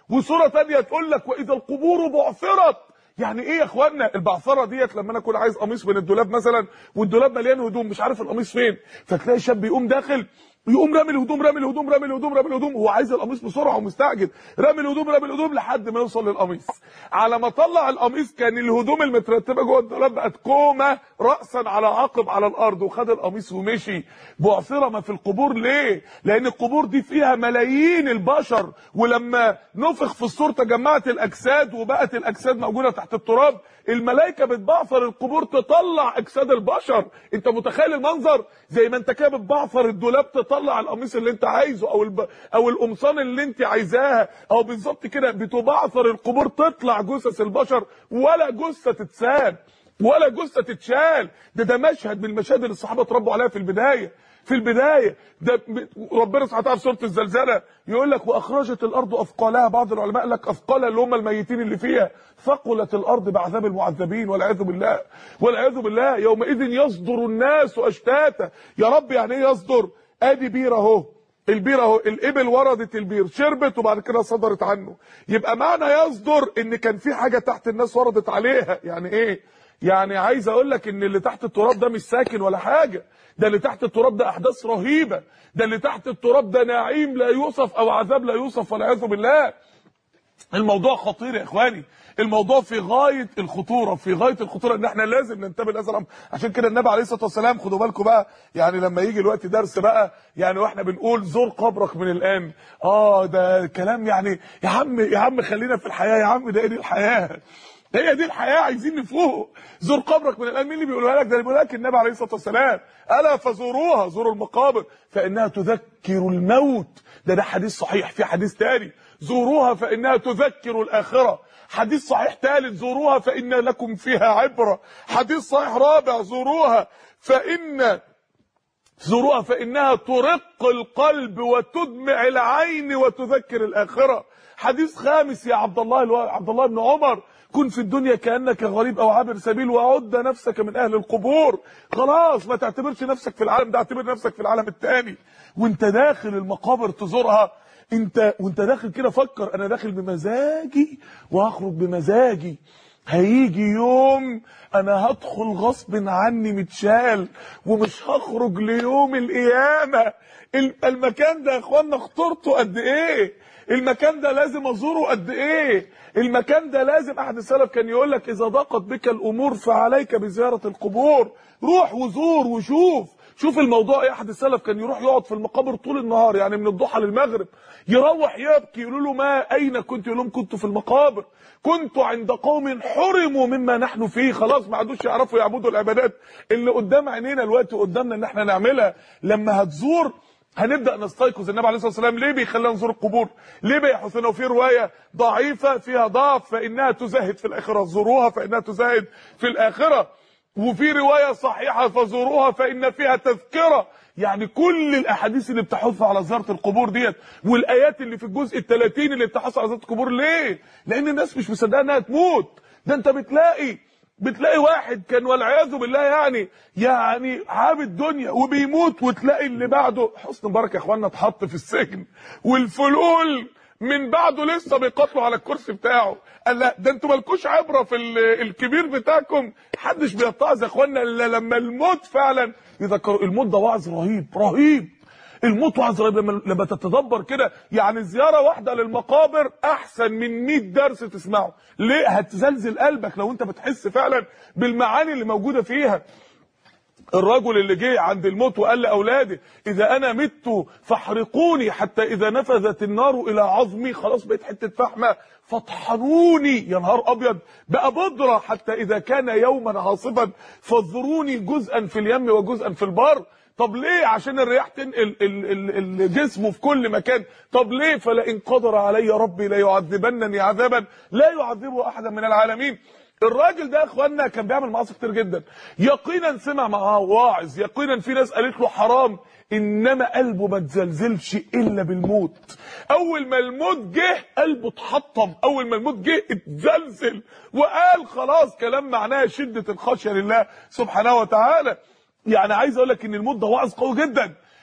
وصوره تانية تقول لك واذا القبور بعثرت يعني ايه يا اخوانا البعثره ديت لما انا اكون عايز قميص من الدولاب مثلا والدولاب مليان هدوم مش عارف القميص فين فتلاقي شاب يقوم داخل يقوم رامي الهدوم رامي الهدوم رامي الهدوم رامي الهدوم هو عايز القميص بسرعه ومستعجل رامي الهدوم رامي الهدوم لحد ما يوصل للقميص على ما طلع القميص كان الهدوم المترتبه جوه الدولاب بقت كومه راسا على عقب على الارض وخد القميص ومشي بعثره ما في القبور ليه لان القبور دي فيها ملايين البشر ولما نفخ في الصور تجمعت الاجساد وبقت الاجساد موجوده تحت التراب الملائكه بتبعثر القبور تطلع اجساد البشر انت متخيل المنظر زي ما انت كده بتبعثر الدولاب تطلع القميص اللي انت عايزه او الب... او القمصان اللي انت عايزاها او بالظبط كده بتبعثر القبور تطلع جثث البشر ولا جثه تتساب ولا جثه تتشال ده ده مشهد من المشاهد اللي الصحابه اتربوا عليها في البدايه في البدايه ده ربنا سبحانه وتعالى في سوره الزلزله يقول لك واخرجت الارض اثقالها بعض العلماء قال لك اثقالها اللي هم الميتين اللي فيها ثقلت الارض بعذاب المعذبين والعياذ بالله والعياذ بالله يومئذ يصدر الناس اشتاتا يا رب يعني ايه يصدر ادي بير اهو البير اهو الابل وردت البير شربت وبعد كده صدرت عنه يبقى معنى يصدر ان كان في حاجه تحت الناس وردت عليها يعني ايه يعني عايز اقول لك ان اللي تحت التراب ده مش ساكن ولا حاجه ده اللي تحت التراب ده احداث رهيبه ده اللي تحت التراب ده نعيم لا يوصف او عذاب لا يوصف والعياذ بالله الموضوع خطير يا اخواني الموضوع في غايه الخطوره في غايه الخطوره ان احنا لازم ننتبه لهذا الامر عشان كده النبي عليه الصلاه والسلام خدوا بالكم بقى يعني لما يجي الوقت درس بقى يعني واحنا بنقول زور قبرك من الان اه ده كلام يعني يا عم يا عم خلينا في الحياه يا عم ده ايه دي الحياه هي دي الحياه عايزين نفوق زور قبرك من الان مين اللي بيقولها لك ده اللي بيقولها لك النبي عليه الصلاه والسلام الا فزوروها زوروا المقابر فانها تذكر الموت ده ده حديث صحيح في حديث تاني زوروها فانها تذكر الاخره حديث صحيح ثالث زوروها فان لكم فيها عبره حديث صحيح رابع زوروها فان زوروها فانها ترق القلب وتدمع العين وتذكر الاخره حديث خامس يا عبد الله الو... عبد الله بن عمر كن في الدنيا كانك غريب او عابر سبيل وعد نفسك من اهل القبور خلاص ما تعتبرش نفسك في العالم ده اعتبر نفسك في العالم الثاني وانت داخل المقابر تزورها انت وانت داخل كده فكر انا داخل بمزاجي وهخرج بمزاجي هيجي يوم انا هدخل غصب عني متشال ومش هخرج ليوم القيامه المكان ده يا اخوانا خطورته قد ايه المكان ده لازم ازوره قد ايه المكان ده لازم احد السلف كان يقول لك اذا ضاقت بك الامور فعليك بزياره القبور روح وزور وشوف شوف الموضوع ايه احد السلف كان يروح يقعد في المقابر طول النهار يعني من الضحى للمغرب يروح يبكي يقولوا له ما اين كنت يقول لهم كنت في المقابر كنت عند قوم حرموا مما نحن فيه خلاص ما عادوش يعرفوا يعبدوا العبادات اللي قدام عينينا الوقت قدامنا ان احنا نعملها لما هتزور هنبدا نستيقظ النبي عليه الصلاه والسلام ليه بيخلينا نزور القبور ليه بيحثنا وفي روايه ضعيفه فيها ضعف فانها تزهد في الاخره زوروها فانها تزهد في الاخره وفي روايه صحيحه فزوروها فان فيها تذكره يعني كل الاحاديث اللي بتحث على زياره القبور ديت والايات اللي في الجزء ال30 اللي بتحث على زياره القبور ليه لان الناس مش مصدقه انها تموت ده انت بتلاقي بتلاقي واحد كان والعياذ بالله يعني يعني عابد دنيا وبيموت وتلاقي اللي بعده حسن مبارك يا اخوانا اتحط في السجن والفلول من بعده لسه بيقاتلوا على الكرسي بتاعه قال لا ده انتوا مالكوش عبره في الكبير بتاعكم محدش بيتعظ يا اخوانا الا لما الموت فعلا يذكروا الموت ده وعظ رهيب رهيب الموت وعظ رهيب لما لما تتدبر كده يعني زياره واحده للمقابر احسن من 100 درس تسمعه ليه هتزلزل قلبك لو انت بتحس فعلا بالمعاني اللي موجوده فيها الرجل اللي جه عند الموت وقال لاولاده اذا انا مت فاحرقوني حتى اذا نفذت النار الى عظمي خلاص بقيت حته فحمه فاطحنوني يا نهار ابيض بقى بودره حتى اذا كان يوما عاصفا فاذروني جزءا في اليم وجزءا في البر طب ليه عشان الرياح تنقل الجسم في كل مكان طب ليه فلئن قدر علي ربي ليعذبنني عذابا لا يعذبه احدا من العالمين الراجل ده يا اخوانا كان بيعمل معاصي كتير جدا يقينا سمع معاه واعظ يقينا في ناس قالت له حرام انما قلبه ما تزلزلش الا بالموت اول ما الموت جه قلبه اتحطم اول ما الموت جه اتزلزل وقال خلاص كلام معناه شده الخشيه لله سبحانه وتعالى يعني عايز اقول لك ان الموت ده وعظ قوي جدا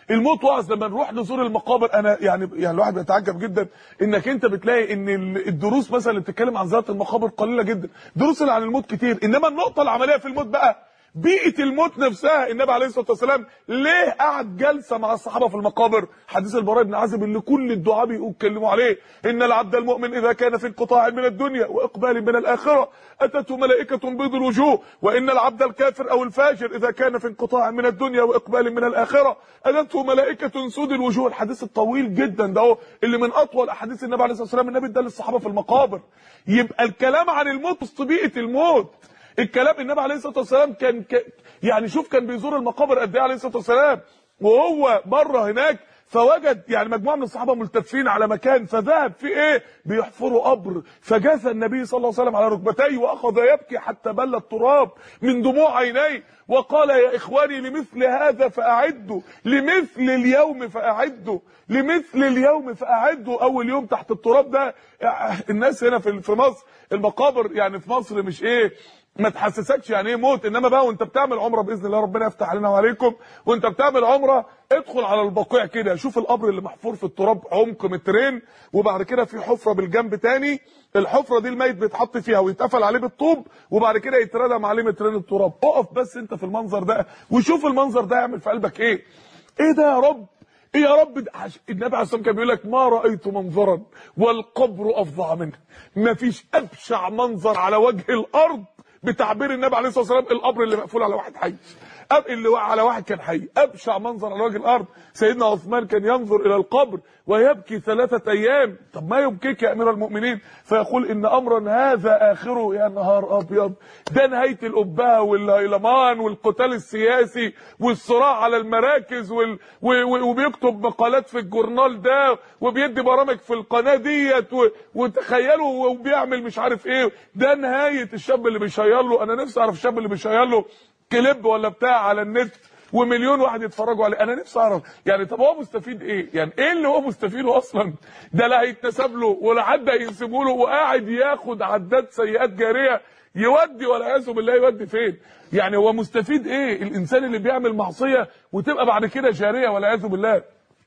الموت وعظ لما نروح نزور المقابر انا يعني يعني الواحد بيتعجب جدا انك انت بتلاقي ان ال- الدروس مثلا اللي بتتكلم عن زياره المقابر قليله جدا دروس اللي عن الموت كتير انما النقطه العمليه في الموت بقى بيئه الموت نفسها النبي عليه الصلاه والسلام ليه قعد جلسه مع الصحابه في المقابر حديث البراء بن عازب اللي كل الدعاء بيتكلموا عليه ان العبد المؤمن اذا كان في انقطاع من الدنيا واقبال من الاخره اتته ملائكه بيض الوجوه وان العبد الكافر او الفاجر اذا كان في انقطاع من الدنيا واقبال من الاخره اتته ملائكه سود الوجوه الحديث الطويل جدا ده هو اللي من اطول احاديث النبي عليه الصلاه والسلام النبي ادى للصحابه في المقابر يبقى الكلام عن الموت وسط بيئه الموت الكلام النبي عليه الصلاه والسلام كان ك... يعني شوف كان بيزور المقابر قد ايه عليه الصلاه والسلام وهو مره هناك فوجد يعني مجموعه من الصحابه ملتفين على مكان فذهب في ايه بيحفروا قبر فجاث النبي صلى الله عليه وسلم على ركبتيه واخذ يبكي حتى بل التراب من دموع عينيه وقال يا اخواني لمثل هذا فاعدوا لمثل اليوم فاعدوا لمثل اليوم فاعدوا اول يوم تحت التراب ده الناس هنا في في مصر المقابر يعني في مصر مش ايه ما تحسسكش يعني ايه موت انما بقى وانت بتعمل عمره باذن الله ربنا يفتح علينا وعليكم وانت بتعمل عمره ادخل على البقيع كده شوف القبر اللي محفور في التراب عمق مترين وبعد كده في حفره بالجنب تاني الحفره دي الميت بيتحط فيها ويتقفل عليه بالطوب وبعد كده يتردم عليه مترين التراب اقف بس انت في المنظر ده وشوف المنظر ده يعمل في قلبك ايه ايه ده يا رب ايه يا رب ده عش- النبي عليه الصلاه والسلام كان بيقول لك ما رايت منظرا والقبر افظع منه ما فيش ابشع منظر على وجه الارض بتعبير النبي عليه الصلاه والسلام القبر اللي مقفول على واحد حي أب اللي وقع على واحد كان حي ابشع منظر على وجه الارض سيدنا عثمان كان ينظر الى القبر ويبكي ثلاثه ايام طب ما يبكيك يا امير المؤمنين فيقول ان امرا هذا اخره يا نهار ابيض ده نهايه الابهه والهيلمان والقتال السياسي والصراع على المراكز وال... و... و... وبيكتب مقالات في الجورنال ده وبيدي برامج في القناه ديت و... وتخيلوا وبيعمل مش عارف ايه ده نهايه الشاب اللي بيشير له انا نفسي اعرف الشاب اللي بيشير له كليب ولا بتاع على النت ومليون واحد يتفرجوا عليه انا نفسي اعرف يعني طب هو مستفيد ايه يعني ايه اللي هو مستفيده اصلا ده لا هيتنسب له ولا حد هينسبه له وقاعد ياخد عداد سيئات جاريه يودي ولا يعوذ بالله يودي فين يعني هو مستفيد ايه الانسان اللي بيعمل معصيه وتبقى بعد كده جاريه ولا يعوذ بالله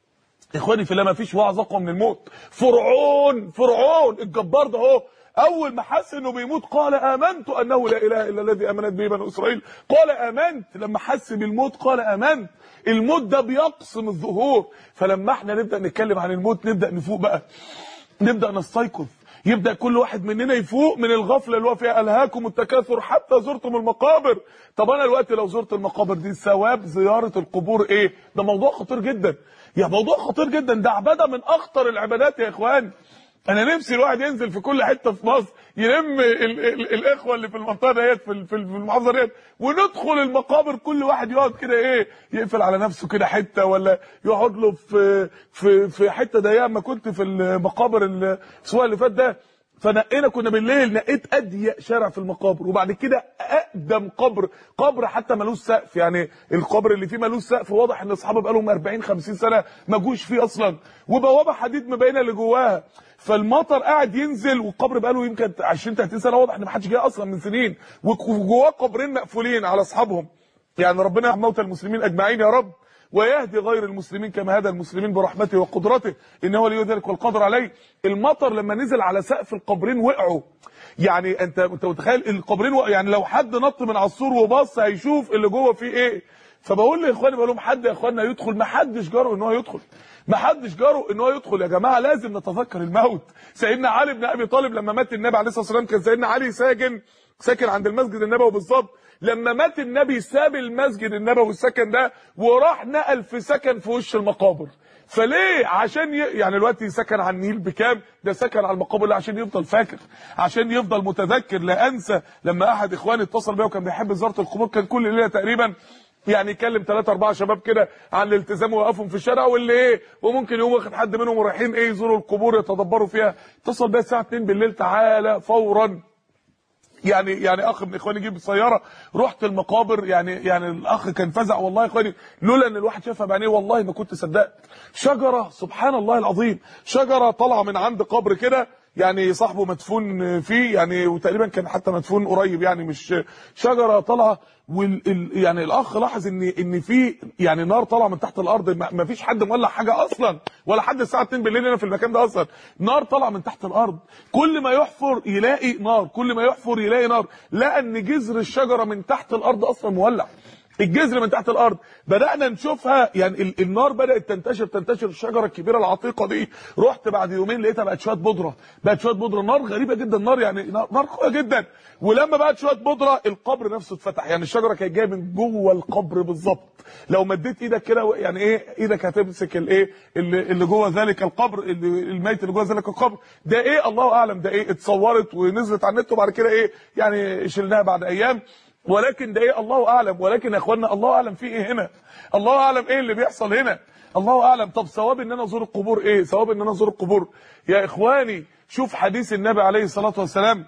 اخواني في الله ما فيش وعظ اقوى من الموت فرعون فرعون الجبار ده اهو اول ما حس انه بيموت قال امنت انه لا اله الا الذي امنت به بنو اسرائيل قال امنت لما حس بالموت قال امنت الموت ده بيقسم الظهور فلما احنا نبدا نتكلم عن الموت نبدا نفوق بقى نبدا نستيقظ يبدا كل واحد مننا يفوق من الغفله اللي هو فيها الهاكم التكاثر حتى زرتم المقابر طب انا دلوقتي لو زرت المقابر دي ثواب زياره القبور ايه ده موضوع خطير جدا يا موضوع خطير جدا ده عباده من اخطر العبادات يا اخوان انا نفسي الواحد ينزل في كل حته في مصر يلم ال ال الاخوه اللي في المنطقه ديت في ال- في ال- في المحافظه ديت وندخل المقابر كل واحد يقعد كده ايه يقفل على نفسه كده حته ولا يقعد له في في في حته ضيقه ما كنت في المقابر الاسبوع اللي فات ده فنقينا كنا بالليل نقيت اضيق شارع في المقابر وبعد كده اقدم قبر قبر حتى ملوش سقف يعني القبر اللي فيه ملوش سقف واضح ان اصحابه بقالهم 40 50 سنه ما جوش فيه اصلا وبوابه حديد مبينه اللي جواها فالمطر قاعد ينزل والقبر بقاله يمكن 20 30 سنه واضح ان ما حدش جه اصلا من سنين وجواه قبرين مقفولين على اصحابهم يعني ربنا يرحم موتى المسلمين اجمعين يا رب ويهدي غير المسلمين كما هدى المسلمين برحمته وقدرته انه ولي ذلك والقدر عليه المطر لما نزل على سقف القبرين وقعوا يعني انت انت متخيل القبرين وقعوا يعني لو حد نط من على السور وبص هيشوف اللي جوه فيه ايه فبقول لاخواني بقول لهم حد يا اخوانا يدخل ما حدش جرؤ ان هو يدخل ما حدش جرؤ ان هو يدخل يا جماعه لازم نتذكر الموت سيدنا علي بن ابي طالب لما مات النبي عليه الصلاه والسلام كان سيدنا علي ساكن ساكن عند المسجد النبوي بالظبط لما مات النبي ساب المسجد النبوي السكن ده وراح نقل في سكن في وش المقابر فليه عشان ي... يعني دلوقتي سكن على النيل بكام ده سكن على المقابر عشان يفضل فاكر عشان يفضل متذكر لا انسى لما احد اخواني اتصل بيا وكان بيحب زياره القبور كان كل ليله تقريبا يعني يكلم ثلاثة أربعة شباب كده عن الالتزام ويوقفهم في الشارع واللي إيه وممكن يقوم واخد حد منهم ورايحين إيه يزوروا القبور يتدبروا فيها اتصل بيا الساعة 2 بالليل تعالى فورا يعني يعني اخ من اخواني جيب سياره رحت المقابر يعني يعني الاخ كان فزع والله يا اخواني لولا ان الواحد شافها بعينيه والله ما كنت صدقت شجره سبحان الله العظيم شجره طالعه من عند قبر كده يعني صاحبه مدفون فيه يعني وتقريبا كان حتى مدفون قريب يعني مش شجره طالعه وال ال- يعني الاخ لاحظ ان ان في يعني نار طالعه من تحت الارض ما ما فيش حد مولع حاجه اصلا ولا حد الساعه 2 بالليل هنا في المكان ده اصلا نار طالعه من تحت الارض كل ما يحفر يلاقي نار كل ما يحفر يلاقي نار لقى ان جذر الشجره من تحت الارض اصلا مولع الجذر من تحت الارض بدانا نشوفها يعني ال- النار بدات تنتشر تنتشر الشجره الكبيره العتيقه دي رحت بعد يومين لقيتها بقت شويه بودره بقت شويه بودره نار غريبه جدا نار يعني نار نار قويه جدا ولما بقت شويه بودره القبر نفسه اتفتح يعني الشجره كانت جايه من جوه القبر بالظبط لو مديت ايدك كده يعني ايه ايدك هتمسك الايه اللي, اللي جوه ذلك القبر اللي الميت اللي جوه ذلك القبر ده ايه الله اعلم ده ايه اتصورت ونزلت على النت وبعد كده ايه يعني شلناها بعد ايام ولكن ده ايه الله اعلم ولكن يا اخوانا الله اعلم في ايه هنا الله اعلم ايه اللي بيحصل هنا الله اعلم طب ثواب ان انا ازور القبور ايه ثواب ان انا ازور القبور يا اخواني شوف حديث النبي عليه الصلاه والسلام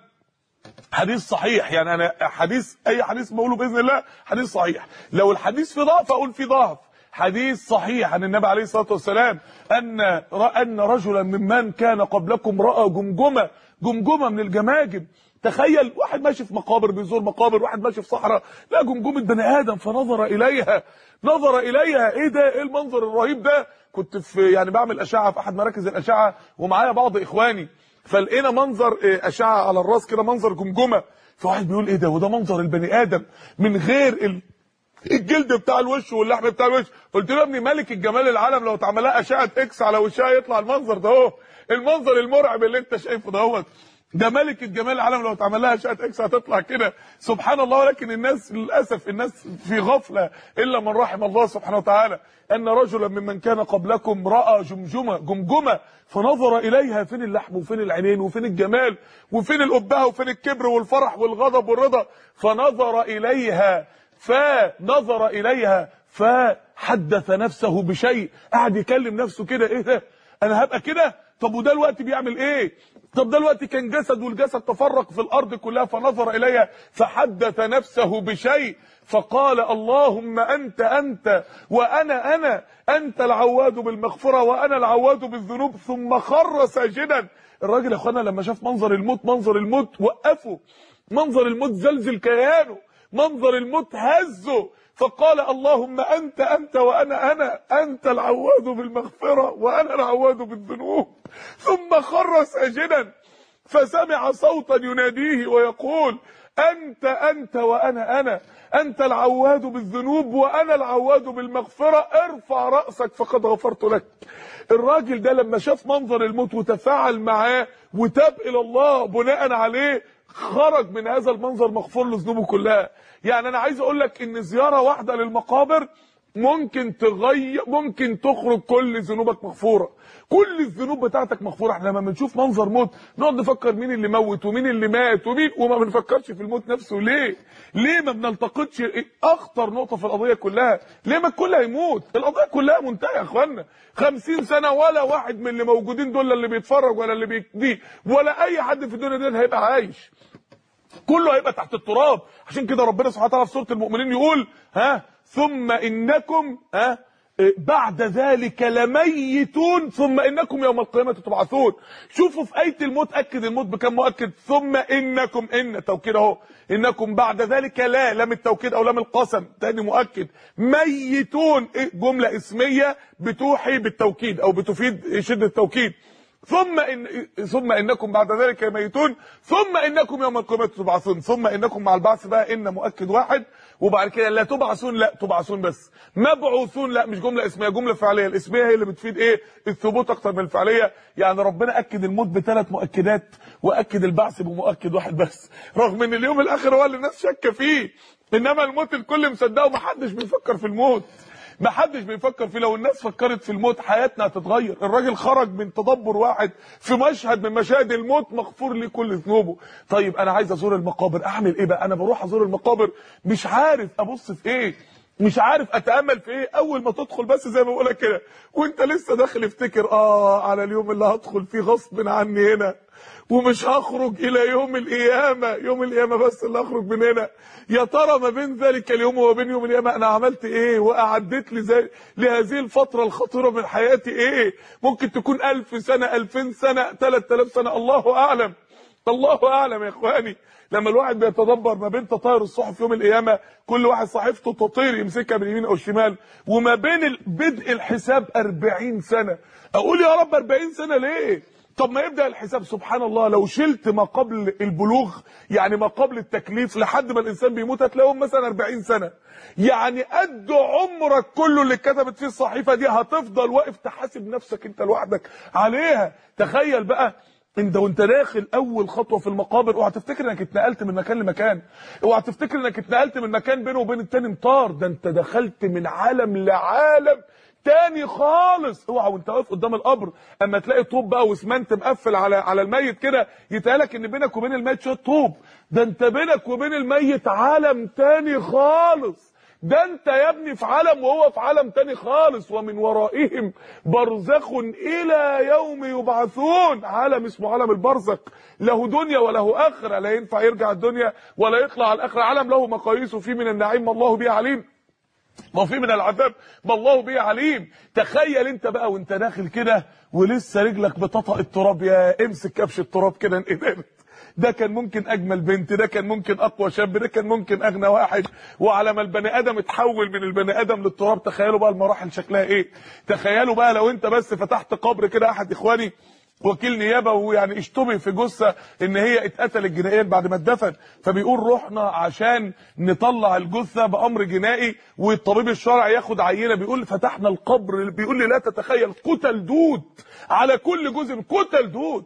حديث صحيح يعني انا حديث اي حديث بقوله باذن الله حديث صحيح لو الحديث فيه ضعف اقول فيه ضعف حديث صحيح عن النبي عليه الصلاه والسلام ان ان رجلا ممن كان قبلكم راى جمجمه جمجمه من الجماجم تخيل واحد ماشي في مقابر بيزور مقابر واحد ماشي في صحراء لا جمجمه بني ادم فنظر اليها نظر اليها ايه ده ايه المنظر الرهيب ده كنت في يعني بعمل اشعه في احد مراكز الاشعه ومعايا بعض اخواني فلقينا منظر إيه، اشعه على الراس كده منظر جمجمه فواحد بيقول ايه ده وده منظر البني ادم من غير ال... الجلد بتاع الوش واللحم بتاع الوش قلت له يا ابني ملك الجمال العالم لو اتعمل لها اشعه اكس على وشها يطلع المنظر ده اهو المنظر المرعب اللي انت شايفه دهوت ده ملك الجمال العالم لو اتعمل لها اشعه اكس هتطلع كده سبحان الله ولكن الناس للاسف الناس في غفله الا من رحم الله سبحانه وتعالى ان رجلا ممن كان قبلكم راى جمجمه جمجمه فنظر اليها فين اللحم وفين العينين وفين الجمال وفين الابهه وفين الكبر والفرح والغضب والرضا فنظر اليها فنظر اليها فحدث نفسه بشيء قعد يكلم نفسه كده ايه ده انا هبقى كده طب وده الوقت بيعمل ايه طب ده الوقت كان جسد والجسد تفرق في الارض كلها فنظر اليها فحدث نفسه بشيء فقال اللهم انت انت وانا انا انت العواد بالمغفره وانا العواد بالذنوب ثم خر ساجدا الراجل يا اخوانا لما شاف منظر الموت منظر الموت وقفه منظر الموت زلزل كيانه منظر الموت هزه فقال اللهم انت انت وانا انا انت العواد بالمغفره وانا العواد بالذنوب ثم خر ساجدا فسمع صوتا يناديه ويقول انت انت وانا انا انت العواد بالذنوب وانا العواد بالمغفره ارفع راسك فقد غفرت لك الراجل ده لما شاف منظر الموت وتفاعل معاه وتاب الى الله بناء عليه خرج من هذا المنظر مغفور له ذنوبه كلها يعني انا عايز اقول لك ان زياره واحده للمقابر ممكن تغير ممكن تخرج كل ذنوبك مغفوره كل الذنوب بتاعتك مغفوره احنا لما بنشوف منظر موت نقعد نفكر مين اللي موت ومين اللي مات ومين وما بنفكرش في الموت نفسه ليه ليه ما بنلتقطش اخطر نقطه في القضيه كلها ليه ما الكل هيموت القضيه كلها منتهيه يا اخوانا 50 سنه ولا واحد من اللي موجودين دول اللي بيتفرج ولا اللي بيدي ولا اي حد في الدنيا دي هيبقى عايش كله هيبقى تحت التراب عشان كده ربنا سبحانه وتعالى في سوره المؤمنين يقول ها ثم انكم ها بعد ذلك لميتون ثم انكم يوم القيامه تبعثون شوفوا في ايه الموت اكد الموت بكم مؤكد ثم انكم ان توكيد اهو انكم بعد ذلك لا لام التوكيد او لام القسم تاني مؤكد ميتون إيه؟ جمله اسميه بتوحي بالتوكيد او بتفيد شده التوكيد ثم إن ثم انكم بعد ذلك ميتون ثم انكم يوم القيامه تبعثون ثم انكم مع البعث بقى ان مؤكد واحد وبعد كده لا تبعثون لا تبعثون بس مبعوثون لا مش جمله اسميه جمله فعليه الاسميه هي اللي بتفيد ايه الثبوت اكتر من الفعليه يعني ربنا اكد الموت بثلاث مؤكدات واكد البعث بمؤكد واحد بس رغم ان اليوم الاخر هو اللي الناس شاكه فيه انما الموت الكل مصدقه ومحدش بيفكر في الموت ما حدش بيفكر فيه لو الناس فكرت في الموت حياتنا هتتغير الراجل خرج من تدبر واحد في مشهد من مشاهد الموت مغفور لي كل ذنوبه طيب انا عايز ازور المقابر اعمل ايه بقى انا بروح ازور المقابر مش عارف ابص في ايه مش عارف اتامل في ايه اول ما تدخل بس زي ما بقولك كده وانت لسه داخل افتكر اه على اليوم اللي هدخل فيه غصب عني هنا ومش هخرج الى يوم القيامه يوم القيامه بس اللي هخرج من هنا يا ترى ما بين ذلك اليوم وما بين يوم القيامه انا عملت ايه واعديت لي زي لهذه الفتره الخطيره من حياتي ايه ممكن تكون ألف سنه ألفين سنه 3000 سنه الله اعلم الله اعلم يا اخواني لما الواحد بيتدبر ما بين تطاير الصحف يوم القيامه كل واحد صحيفته تطير يمسكها من اليمين او الشمال وما بين بدء الحساب 40 سنه اقول يا رب 40 سنه ليه طب ما يبدا الحساب سبحان الله لو شلت ما قبل البلوغ يعني ما قبل التكليف لحد ما الانسان بيموت هتلاقيهم مثلا 40 سنه يعني قد عمرك كله اللي اتكتبت فيه الصحيفه دي هتفضل واقف تحاسب نفسك انت لوحدك عليها تخيل بقى انت وانت داخل اول خطوه في المقابر اوعى تفتكر انك اتنقلت من مكان لمكان اوعى تفتكر انك اتنقلت من مكان بينه وبين التاني مطار ده انت دخلت من عالم لعالم تاني خالص اوعى وانت واقف قدام القبر اما تلاقي طوب بقى واسمنت مقفل على على الميت كده يتقالك ان بينك وبين الميت شويه طوب ده انت بينك وبين الميت عالم تاني خالص ده انت يا ابني في عالم وهو في عالم تاني خالص ومن ورائهم برزخ الى يوم يبعثون عالم اسمه عالم البرزخ له دنيا وله اخره لا ينفع يرجع الدنيا ولا يطلع على الاخره عالم له مقاييس فيه من النعيم ما الله به عليم وفي من العذاب ما الله به عليم تخيل انت بقى وانت داخل كده ولسه رجلك بتطأ التراب يا امسك كبش التراب كده انقلبت ده كان ممكن اجمل بنت ده كان ممكن اقوى شاب ده كان ممكن اغنى واحد وعلى ما البني ادم اتحول من البني ادم للتراب تخيلوا بقى المراحل شكلها ايه تخيلوا بقى لو انت بس فتحت قبر كده احد اخواني وكيل نيابه ويعني اشتبه في جثه ان هي اتقتلت جنائيا بعد ما اتدفن فبيقول رحنا عشان نطلع الجثه بامر جنائي والطبيب الشرعي ياخد عينه بيقول فتحنا القبر بيقول لي لا تتخيل كتل دود على كل جزء كتل دود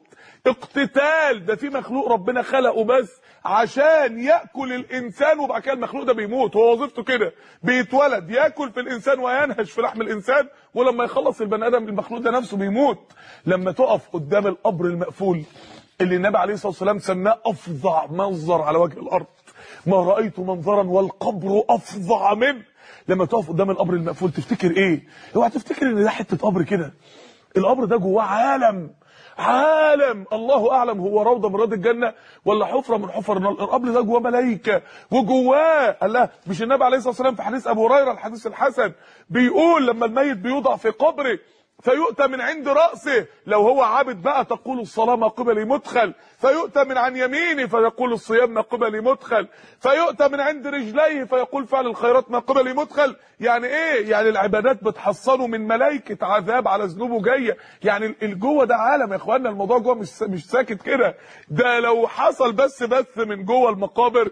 اقتتال ده في مخلوق ربنا خلقه بس عشان ياكل الانسان وبعد كده المخلوق ده بيموت هو وظيفته كده بيتولد ياكل في الانسان وينهش في لحم الانسان ولما يخلص البني ادم المخلوق ده نفسه بيموت لما تقف قدام القبر المقفول اللي النبي عليه الصلاه والسلام سماه افظع منظر على وجه الارض ما رايت منظرا والقبر افظع منه لما تقف قدام القبر المقفول تفتكر ايه اوعى تفتكر ان ده حته قبر كده القبر ده جواه عالم عالم الله اعلم هو روضه من رياض الجنه ولا حفره من حفر النار القبر ده جواه ملائكه وجواه قال لها مش النبي عليه الصلاه والسلام في حديث ابو هريره الحديث الحسن بيقول لما الميت بيوضع في قبره فيؤتى من عند رأسه لو هو عابد بقى تقول الصلاة ما قبلي مدخل فيؤتى من عن يمينه فيقول الصيام ما قبلي مدخل فيؤتى من عند رجليه فيقول فعل الخيرات ما قبلي مدخل يعني ايه يعني العبادات بتحصنه من ملائكة عذاب على ذنوبه جاية يعني الجوه ده عالم يا اخوانا الموضوع جوه مش مش ساكت كده ده لو حصل بس بث من جوه المقابر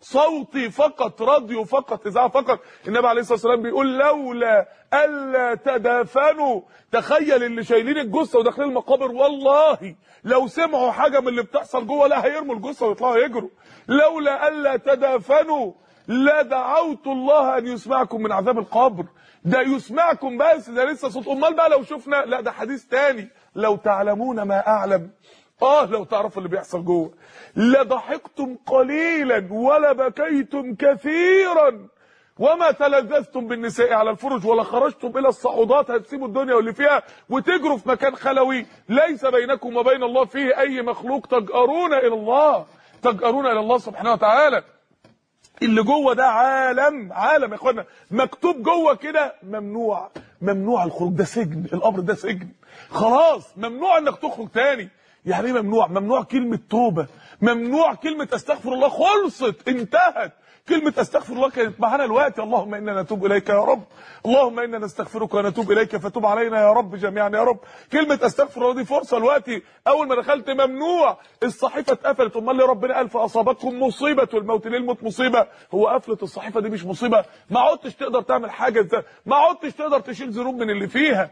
صوتي فقط راديو فقط اذاعه فقط النبي عليه الصلاه والسلام بيقول لولا الا تدافنوا تخيل اللي شايلين الجثه وداخلين المقابر والله لو سمعوا حاجه من اللي بتحصل جوه لا هيرموا الجثه ويطلعوا يجروا لولا الا تدافنوا لدعوت الله ان يسمعكم من عذاب القبر ده يسمعكم بس ده لسه صوت امال بقى لو شفنا لا ده حديث تاني لو تعلمون ما اعلم اه لو تعرفوا اللي بيحصل جوه لضحكتم قليلا ولا بكيتم كثيرا وما تلذذتم بالنساء على الفرج ولا خرجتم الى الصعودات هتسيبوا الدنيا واللي فيها وتجروا في مكان خلوي ليس بينكم وبين الله فيه اي مخلوق تجأرون الى الله تجأرون الى الله سبحانه وتعالى اللي جوه ده عالم عالم يا اخوانا مكتوب جوه كده ممنوع ممنوع الخروج ده سجن القبر ده سجن خلاص ممنوع انك تخرج تاني يعني ايه ممنوع ممنوع كلمه توبه ممنوع كلمه استغفر الله خلصت انتهت كلمة استغفر الله كانت معانا الوقت اللهم انا نتوب اليك يا رب اللهم انا نستغفرك ونتوب اليك فتوب علينا يا رب جميعا يا رب كلمة استغفر الله دي فرصة الوقت اول ما دخلت ممنوع الصحيفة اتقفلت امال ليه ربنا قال فاصابتكم مصيبة الموت ليه الموت مصيبة هو قفلة الصحيفة دي مش مصيبة ما عدتش تقدر تعمل حاجة ما عدتش تقدر تشيل ذنوب من اللي فيها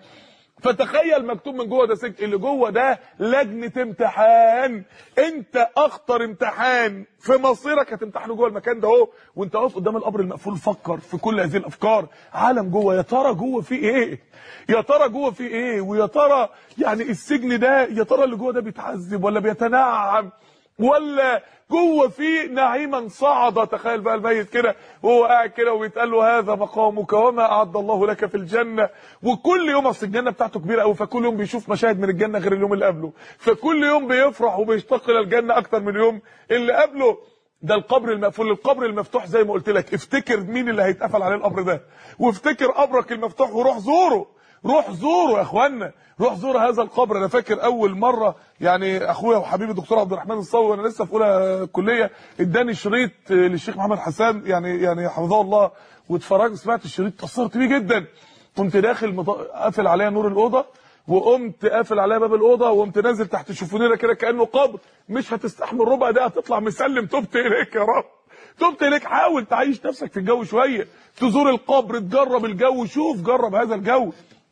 فتخيل مكتوب من جوه ده سجن اللي جوه ده لجنه امتحان انت اخطر امتحان في مصيرك هتمتحنه جوه المكان ده اهو وانت واقف قدام القبر المقفول فكر في كل هذه الافكار عالم جوه يا ترى جوه فيه ايه يا ترى جوه فيه ايه ويا ترى يعني السجن ده يا ترى اللي جوه ده بيتعذب ولا بيتنعم ولا جوه في نعيما صعد تخيل بقى الميت كده وهو قاعد كده وبيتقال له هذا مقامك وما اعد الله لك في الجنه وكل يوم اصل الجنه بتاعته كبيره قوي فكل يوم بيشوف مشاهد من الجنه غير اليوم اللي قبله فكل يوم بيفرح وبيشتاق الى الجنه اكتر من اليوم اللي قبله ده القبر المقفول القبر المفتوح زي ما قلت لك افتكر مين اللي هيتقفل عليه القبر ده وافتكر قبرك المفتوح وروح زوره روح زوره يا اخوانا روح زور هذا القبر انا فاكر اول مره يعني اخويا وحبيبي الدكتور عبد الرحمن الصاوي وانا لسه في اولى كليه اداني شريط للشيخ محمد حسان يعني يعني حفظه الله واتفرجت سمعت الشريط اتاثرت بيه جدا كنت داخل مط... قافل عليا نور الاوضه وقمت قافل عليها باب الاوضه وقمت نازل تحت شوفونيره كده كانه قبر مش هتستحمل ربع دقيقه تطلع مسلم تبت اليك يا رب تبت اليك حاول تعيش نفسك في الجو شويه تزور القبر تجرب الجو شوف جرب هذا الجو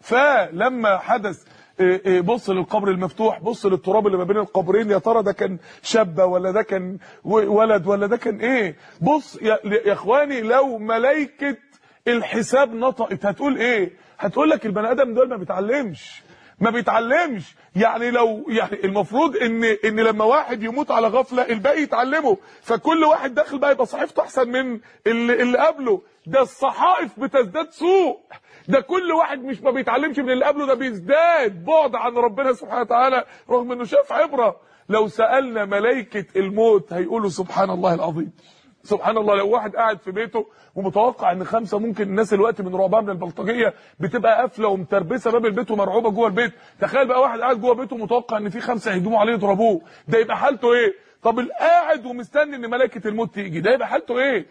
فلما حدث بص للقبر المفتوح بص للتراب اللي ما بين القبرين يا ترى ده كان شابه ولا ده كان ولد ولا ده كان ايه بص يا, يا اخواني لو ملائكه الحساب نطقت هتقول ايه هتقول لك البني ادم دول ما بيتعلمش ما بيتعلمش يعني لو يعني المفروض ان ان لما واحد يموت على غفله الباقي يتعلمه فكل واحد داخل بقى يبقى صحيفته احسن من اللي, اللي قبله ده الصحائف بتزداد سوء ده كل واحد مش ما بيتعلمش من اللي قبله ده بيزداد بعد عن ربنا سبحانه وتعالى رغم انه شاف عبره لو سالنا ملائكه الموت هيقولوا سبحان الله العظيم سبحان الله لو واحد قاعد في بيته ومتوقع ان خمسه ممكن الناس الوقت من رعبها من البلطجيه بتبقى قافله ومتربسه باب البيت ومرعوبه جوه البيت تخيل بقى واحد قاعد جوه بيته متوقع ان في خمسه هيهجموا عليه يضربوه ده يبقى حالته ايه طب القاعد ومستني ان ملائكه الموت تيجي ده يبقى حالته ايه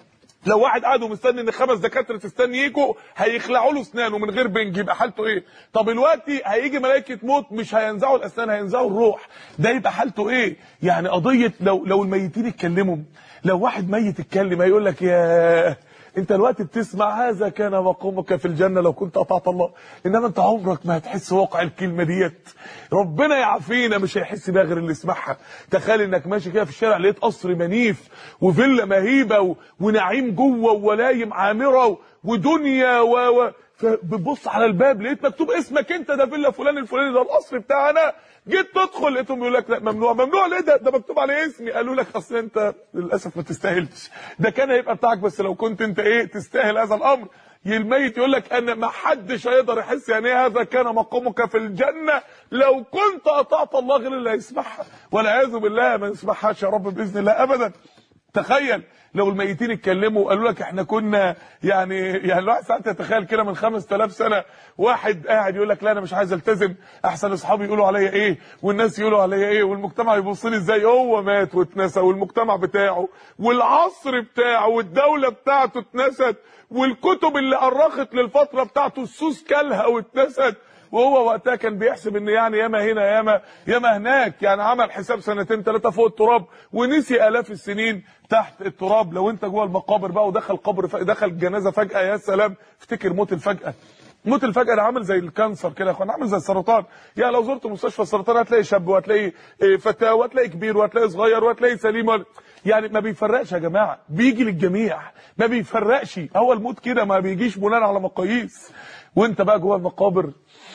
لو واحد قاعد ومستني ان خمس دكاتره تستني يجوا هيخلعوا له اسنانه من غير بنج يبقى حالته ايه طب دلوقتي هيجي ملائكه موت مش هينزعوا الاسنان هينزعوا الروح ده يبقى حالته ايه يعني قضيه لو لو الميتين اتكلموا لو واحد ميت اتكلم هيقول لك يا انت الوقت بتسمع هذا كان مقامك في الجنه لو كنت اطعت الله انما انت عمرك ما هتحس واقع الكلمه ديت ربنا يعافينا مش هيحس بيها غير اللي يسمعها تخيل انك ماشي كده في الشارع لقيت قصر منيف وفيلا مهيبه و... ونعيم جوه وولايم عامره و... ودنيا و, و... فبتبص على الباب لقيت مكتوب اسمك انت ده فيلا فلان الفلاني ده القصر بتاعنا جيت تدخل لقيتهم يقول لك لا ممنوع ممنوع ليه ده ده مكتوب عليه اسمي قالوا لك اصل انت للاسف ما تستاهلش ده كان هيبقى بتاعك بس لو كنت انت ايه تستاهل هذا الامر الميت يقول لك ان ما حدش هيقدر يحس يعني ايه هذا كان مقامك في الجنه لو كنت اطعت الله غير اللي هيسمعها والعياذ بالله ما نسمعهاش يا رب باذن الله ابدا تخيل لو الميتين اتكلموا وقالوا لك احنا كنا يعني يعني الواحد ساعات يتخيل كده من 5000 سنه واحد قاعد يقول لك لا انا مش عايز التزم احسن اصحابي يقولوا عليا ايه والناس يقولوا عليا ايه والمجتمع يبص لي ازاي هو مات واتنسى والمجتمع بتاعه والعصر بتاعه والدوله بتاعته اتنست والكتب اللي أرخت للفتره بتاعته السوس كلها واتنست وهو وقتها كان بيحسب ان يعني ياما هنا ياما ياما هناك يعني عمل حساب سنتين ثلاثه فوق التراب ونسي الاف السنين تحت التراب لو انت جوه المقابر بقى ودخل قبر ف... دخل جنازه فجاه يا سلام افتكر موت الفجاه موت الفجأة ده عامل زي الكانسر كده يا اخوان عامل زي السرطان يعني لو زرت مستشفى السرطان هتلاقي شاب وهتلاقي فتاة وهتلاقي كبير وهتلاقي صغير وهتلاقي سليم يعني ما بيفرقش يا جماعة بيجي للجميع ما بيفرقش هو الموت كده ما بيجيش بناء على مقاييس وانت بقى جوه المقابر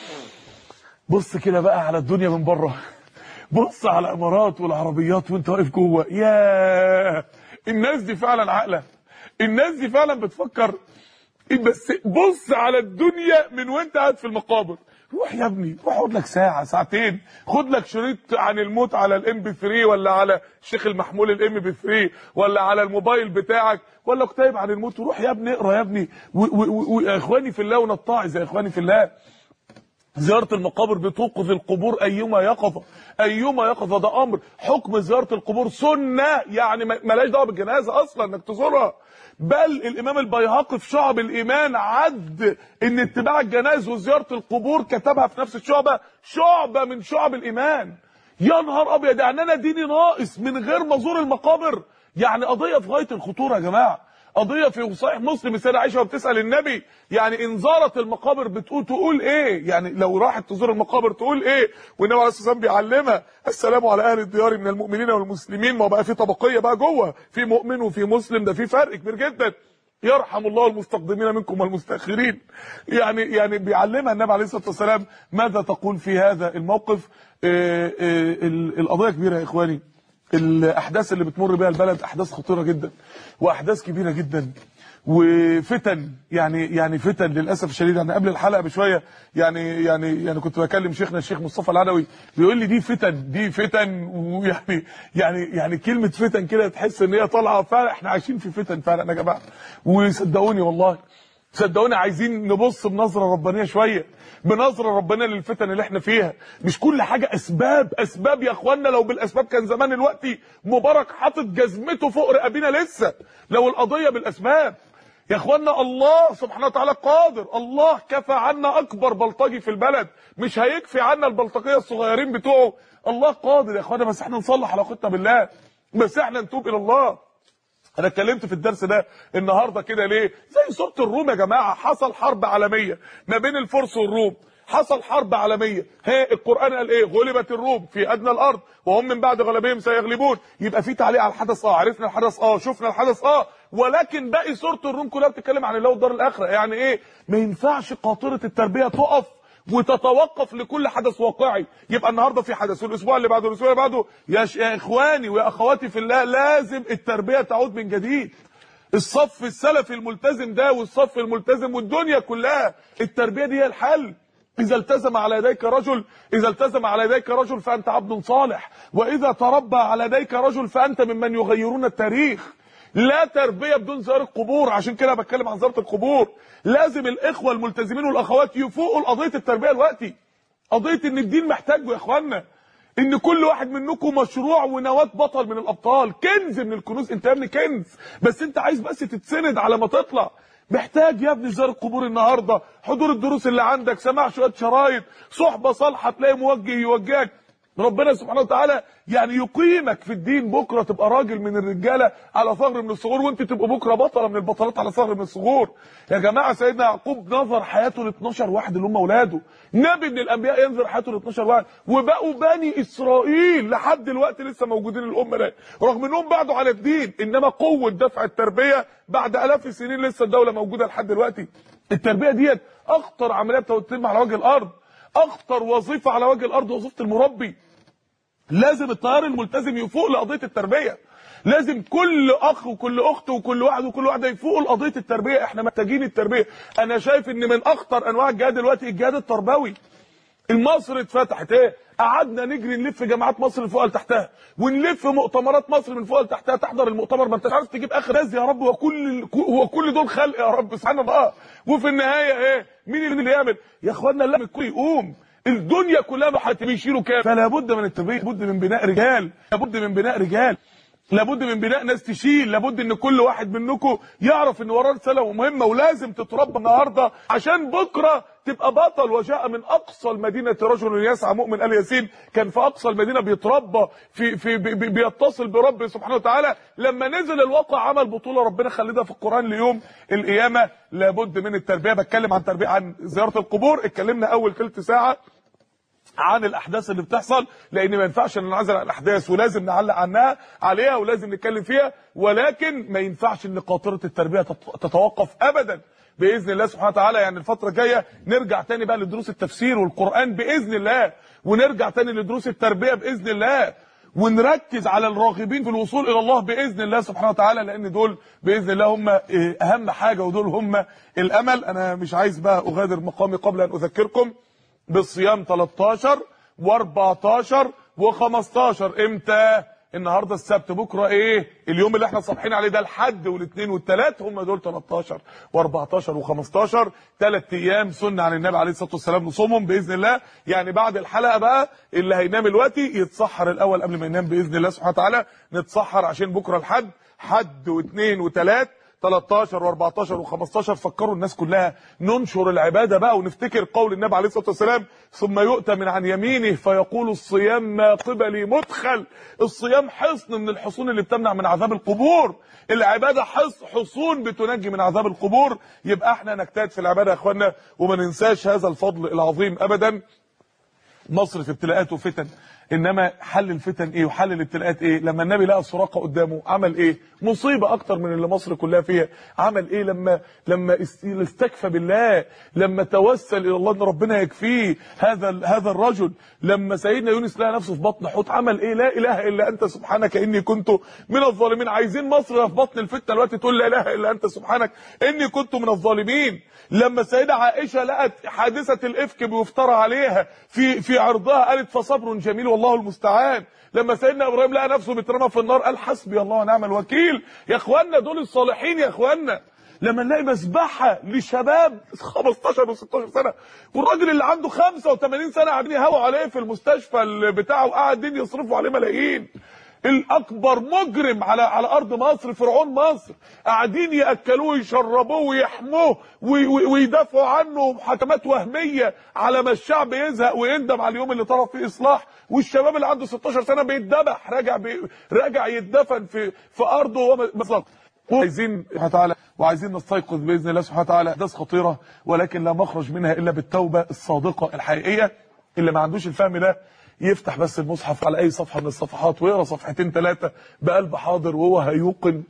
بص كده بقى على الدنيا من بره بص على الامارات والعربيات وانت واقف جوه يا الناس دي فعلا عاقله الناس دي فعلا بتفكر بس بص على الدنيا من وانت قاعد في المقابر روح يا ابني روح اقعد لك ساعه ساعتين خد لك شريط عن الموت على الام بي 3 ولا على الشيخ المحمول الام بي 3 ولا على الموبايل بتاعك ولا كتاب عن الموت وروح يا ابني اقرا يا ابني ويا اخواني في الله ونتعظ يا اخواني في الله زيارة المقابر بتوقظ القبور أيما يقظة أيما يقظة ده أمر حكم زيارة القبور سنة يعني ملاش دعوة بالجنازة أصلا إنك تزورها بل الإمام البيهقي في شعب الإيمان عد إن اتباع الجنائز وزيارة القبور كتبها في نفس الشعبة شعبة من شعب الإيمان يا نهار أبيض يعني أنا ديني ناقص من غير ما أزور المقابر يعني قضية في غاية الخطورة يا جماعة قضيه في صحيح مسلم السيده عائشه وبتسال النبي يعني ان زارت المقابر بتقول تقول ايه يعني لو راحت تزور المقابر تقول ايه والنبي عليه الصلاه والسلام بيعلمها السلام على اهل الديار من المؤمنين والمسلمين ما بقى في طبقيه بقى جوه في مؤمن وفي مسلم ده في فرق كبير جدا يرحم الله المستقدمين منكم والمستاخرين يعني يعني بيعلمها النبي عليه الصلاه والسلام ماذا تقول في هذا الموقف آآ آآ القضيه كبيره يا اخواني الاحداث اللي بتمر بيها البلد احداث خطيره جدا واحداث كبيره جدا وفتن يعني يعني فتن للاسف الشديد يعني قبل الحلقه بشويه يعني يعني يعني كنت بكلم شيخنا الشيخ مصطفى العدوي بيقول لي دي فتن دي فتن ويعني يعني يعني كلمه فتن كده تحس ان هي طالعه فعلا احنا عايشين في فتن فعلا يا جماعه وصدقوني والله صدقوني عايزين نبص بنظره ربانيه شويه بنظره ربانيه للفتن اللي احنا فيها مش كل حاجه اسباب اسباب يا اخوانا لو بالاسباب كان زمان دلوقتي مبارك حاطط جزمته فوق رقابينا لسه لو القضيه بالاسباب يا اخوانا الله سبحانه وتعالى قادر الله كفى عنا اكبر بلطجي في البلد مش هيكفي عنا البلطجيه الصغيرين بتوعه الله قادر يا اخوانا بس احنا نصلح علاقتنا بالله بس احنا نتوب الى الله انا اتكلمت في الدرس ده النهارده كده ليه زي سوره الروم يا جماعه حصل حرب عالميه ما بين الفرس والروم حصل حرب عالميه ها القران قال ايه غلبت الروم في ادنى الارض وهم من بعد غلبهم سيغلبون يبقى في تعليق على الحدث اه عرفنا الحدث اه شفنا الحدث اه ولكن باقي سوره الروم كلها بتتكلم عن الله والدار الاخره يعني ايه ما ينفعش قاطره التربيه تقف وتتوقف لكل حدث واقعي يبقى النهارده في حدث والاسبوع اللي بعده والاسبوع اللي بعده يا, ش... يا اخواني ويا اخواتي في الله لازم التربيه تعود من جديد الصف السلفي الملتزم ده والصف الملتزم والدنيا كلها التربيه دي هي الحل إذا التزم على يديك رجل إذا التزم على يديك رجل فأنت عبد صالح وإذا تربى على يديك رجل فأنت ممن يغيرون التاريخ لا تربيه بدون زياره القبور عشان كده بتكلم عن زياره القبور لازم الاخوه الملتزمين والاخوات يفوقوا لقضيه التربيه دلوقتي قضيه ان الدين محتاجه يا اخوانا ان كل واحد منكم مشروع ونواه بطل من الابطال كنز من الكنوز انت يا ابني كنز بس انت عايز بس تتسند على ما تطلع محتاج يا ابني زياره القبور النهارده حضور الدروس اللي عندك سماع شويه شرايط صحبه صالحه تلاقي موجه يوجهك ربنا سبحانه وتعالى يعني يقيمك في الدين بكره تبقى راجل من الرجاله على ثغر من الصغور وانت تبقى بكره بطله من البطلات على ثغر من الصغور يا جماعه سيدنا يعقوب نظر حياته ل 12 واحد اللي هم اولاده نبي من الانبياء ينظر حياته ل 12 واحد وبقوا بني اسرائيل لحد دلوقتي لسه موجودين الامه ده رغم انهم بعدوا على الدين انما قوه دفع التربيه بعد الاف السنين لسه الدوله موجوده لحد دلوقتي التربيه ديت اخطر عمليه بتتم على وجه الارض اخطر وظيفه على وجه الارض وظيفه المربي لازم التيار الملتزم يفوق لقضيه التربيه لازم كل اخ وكل اخت وكل واحد وكل واحده يفوقوا لقضيه التربيه احنا محتاجين التربيه انا شايف ان من اخطر انواع الجهاد دلوقتي الجهاد التربوي المصر اتفتحت ايه قعدنا نجري نلف جامعات مصر من فوق لتحتها ونلف مؤتمرات مصر من فوق لتحتها تحضر المؤتمر ما انتش عارف تجيب اخر ناس يا رب هو كل هو كل دول خلق يا رب سبحان الله وفي النهايه ايه مين اللي يعمل يا اخوانا لا الكل يقوم الدنيا كلها بيشيلوا كام فلا بد من التربيه لابد من بناء رجال لابد من بناء رجال لابد من بناء ناس تشيل لابد ان كل واحد منكم يعرف ان وراه رساله مهمه ولازم تتربى النهارده عشان بكره تبقى بطل وجاء من اقصى المدينه رجل يسعى مؤمن ال ياسين كان في اقصى المدينه بيتربى في في بي بيتصل برب سبحانه وتعالى لما نزل الواقع عمل بطوله ربنا خلدها في القران ليوم القيامه لابد من التربيه بتكلم عن تربيه عن زياره القبور اتكلمنا اول ثلث ساعه عن الاحداث اللي بتحصل لان ما ينفعش ان نعزل عن الاحداث ولازم نعلق عنها عليها ولازم نتكلم فيها ولكن ما ينفعش ان قاطره التربيه تتوقف ابدا باذن الله سبحانه وتعالى يعني الفتره الجايه نرجع تاني بقى لدروس التفسير والقران باذن الله ونرجع تاني لدروس التربيه باذن الله ونركز على الراغبين في الوصول الى الله باذن الله سبحانه وتعالى لان دول باذن الله هم اهم حاجه ودول هم الامل انا مش عايز بقى اغادر مقامي قبل ان اذكركم بالصيام 13 و14 و15 امتى النهارده السبت بكره ايه اليوم اللي احنا صابحين عليه ده الحد والاثنين والثلاث هم دول 13 و14 و15 ثلاث ايام سنه عن النبي عليه الصلاه والسلام نصومهم باذن الله يعني بعد الحلقه بقى اللي هينام دلوقتي يتسحر الاول قبل ما ينام باذن الله سبحانه وتعالى نتسحر عشان بكره الحد حد واثنين وثلاث 13 و14 و15 فكروا الناس كلها ننشر العباده بقى ونفتكر قول النبي عليه الصلاه والسلام ثم يؤتى من عن يمينه فيقول الصيام ما قبلي مدخل الصيام حصن من الحصون اللي بتمنع من عذاب القبور العباده حصون بتنجي من عذاب القبور يبقى احنا نجتهد في العباده يا اخوانا وما ننساش هذا الفضل العظيم ابدا مصر في ابتلاءات وفتن انما حل الفتن ايه وحل الابتلاءات ايه لما النبي لقى سراقه قدامه عمل ايه مصيبه اكتر من اللي مصر كلها فيها عمل ايه لما لما است- استكفى بالله لما توسل الى الله ان ربنا يكفيه هذا ال- هذا الرجل لما سيدنا يونس لقى نفسه في بطن حوت عمل ايه لا اله الا انت سبحانك اني كنت من الظالمين عايزين مصر في بطن الفتنه دلوقتي تقول لا اله الا انت سبحانك اني كنت من الظالمين لما السيده عائشه لقت حادثه الافك بيفترى عليها في في عرضها قالت فصبر جميل والله المستعان لما سيدنا ابراهيم لقى نفسه بيترمى في النار قال حسبي الله ونعم الوكيل يا اخوانا دول الصالحين يا اخوانا لما نلاقي مسبحه لشباب 15 و16 سنه والراجل اللي عنده 85 سنه قاعدين يهووا عليه في المستشفى اللي بتاعه قاعدين يصرفوا عليه ملايين الاكبر مجرم على على ارض مصر فرعون مصر قاعدين ياكلوه ويشربوه ويحموه وي- وي- ويدافعوا عنه محاكمات وهميه على ما الشعب يزهق ويندم على اليوم اللي طلب فيه اصلاح والشباب اللي عنده 16 سنه بيتذبح راجع بي راجع يتدفن في في ارضه وهو مثلا عايزين سبحانه وتعالى وعايزين نستيقظ باذن الله سبحانه وتعالى احداث خطيره ولكن لا مخرج منها الا بالتوبه الصادقه الحقيقيه اللي ما عندوش الفهم ده يفتح بس المصحف على اي صفحه من الصفحات ويقرا صفحتين ثلاثه بقلب حاضر وهو هيوقن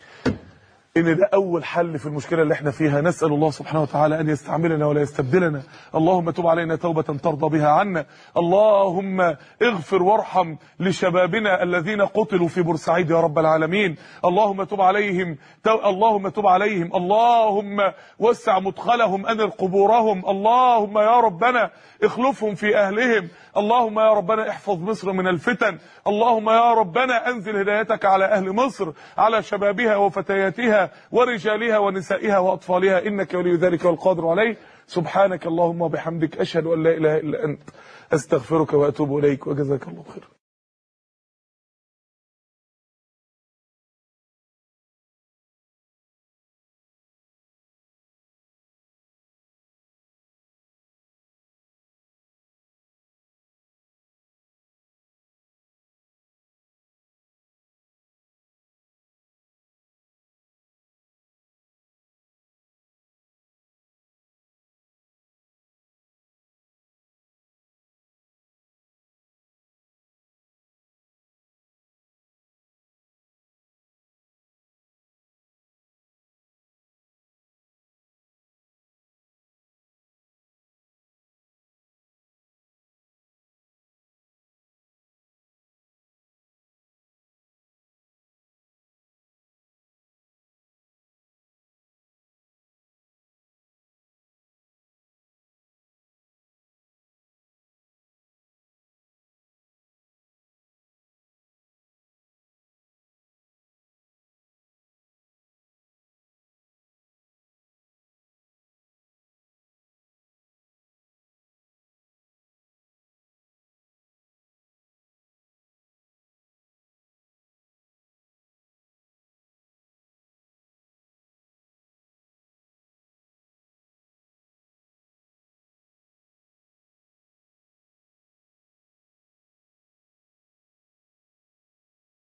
ان ده اول حل في المشكله اللي احنا فيها نسال الله سبحانه وتعالى ان يستعملنا ولا يستبدلنا اللهم تب علينا توبه ترضى بها عنا اللهم اغفر وارحم لشبابنا الذين قتلوا في بورسعيد يا رب العالمين اللهم تب عليهم تو... اللهم تب عليهم اللهم وسع مدخلهم انر قبورهم اللهم يا ربنا اخلفهم في اهلهم اللهم يا ربنا احفظ مصر من الفتن اللهم يا ربنا انزل هدايتك على اهل مصر على شبابها وفتياتها ورجالها ونسائها واطفالها انك ولي ذلك والقادر عليه سبحانك اللهم وبحمدك اشهد ان لا اله الا انت استغفرك واتوب اليك وجزاك الله خيرا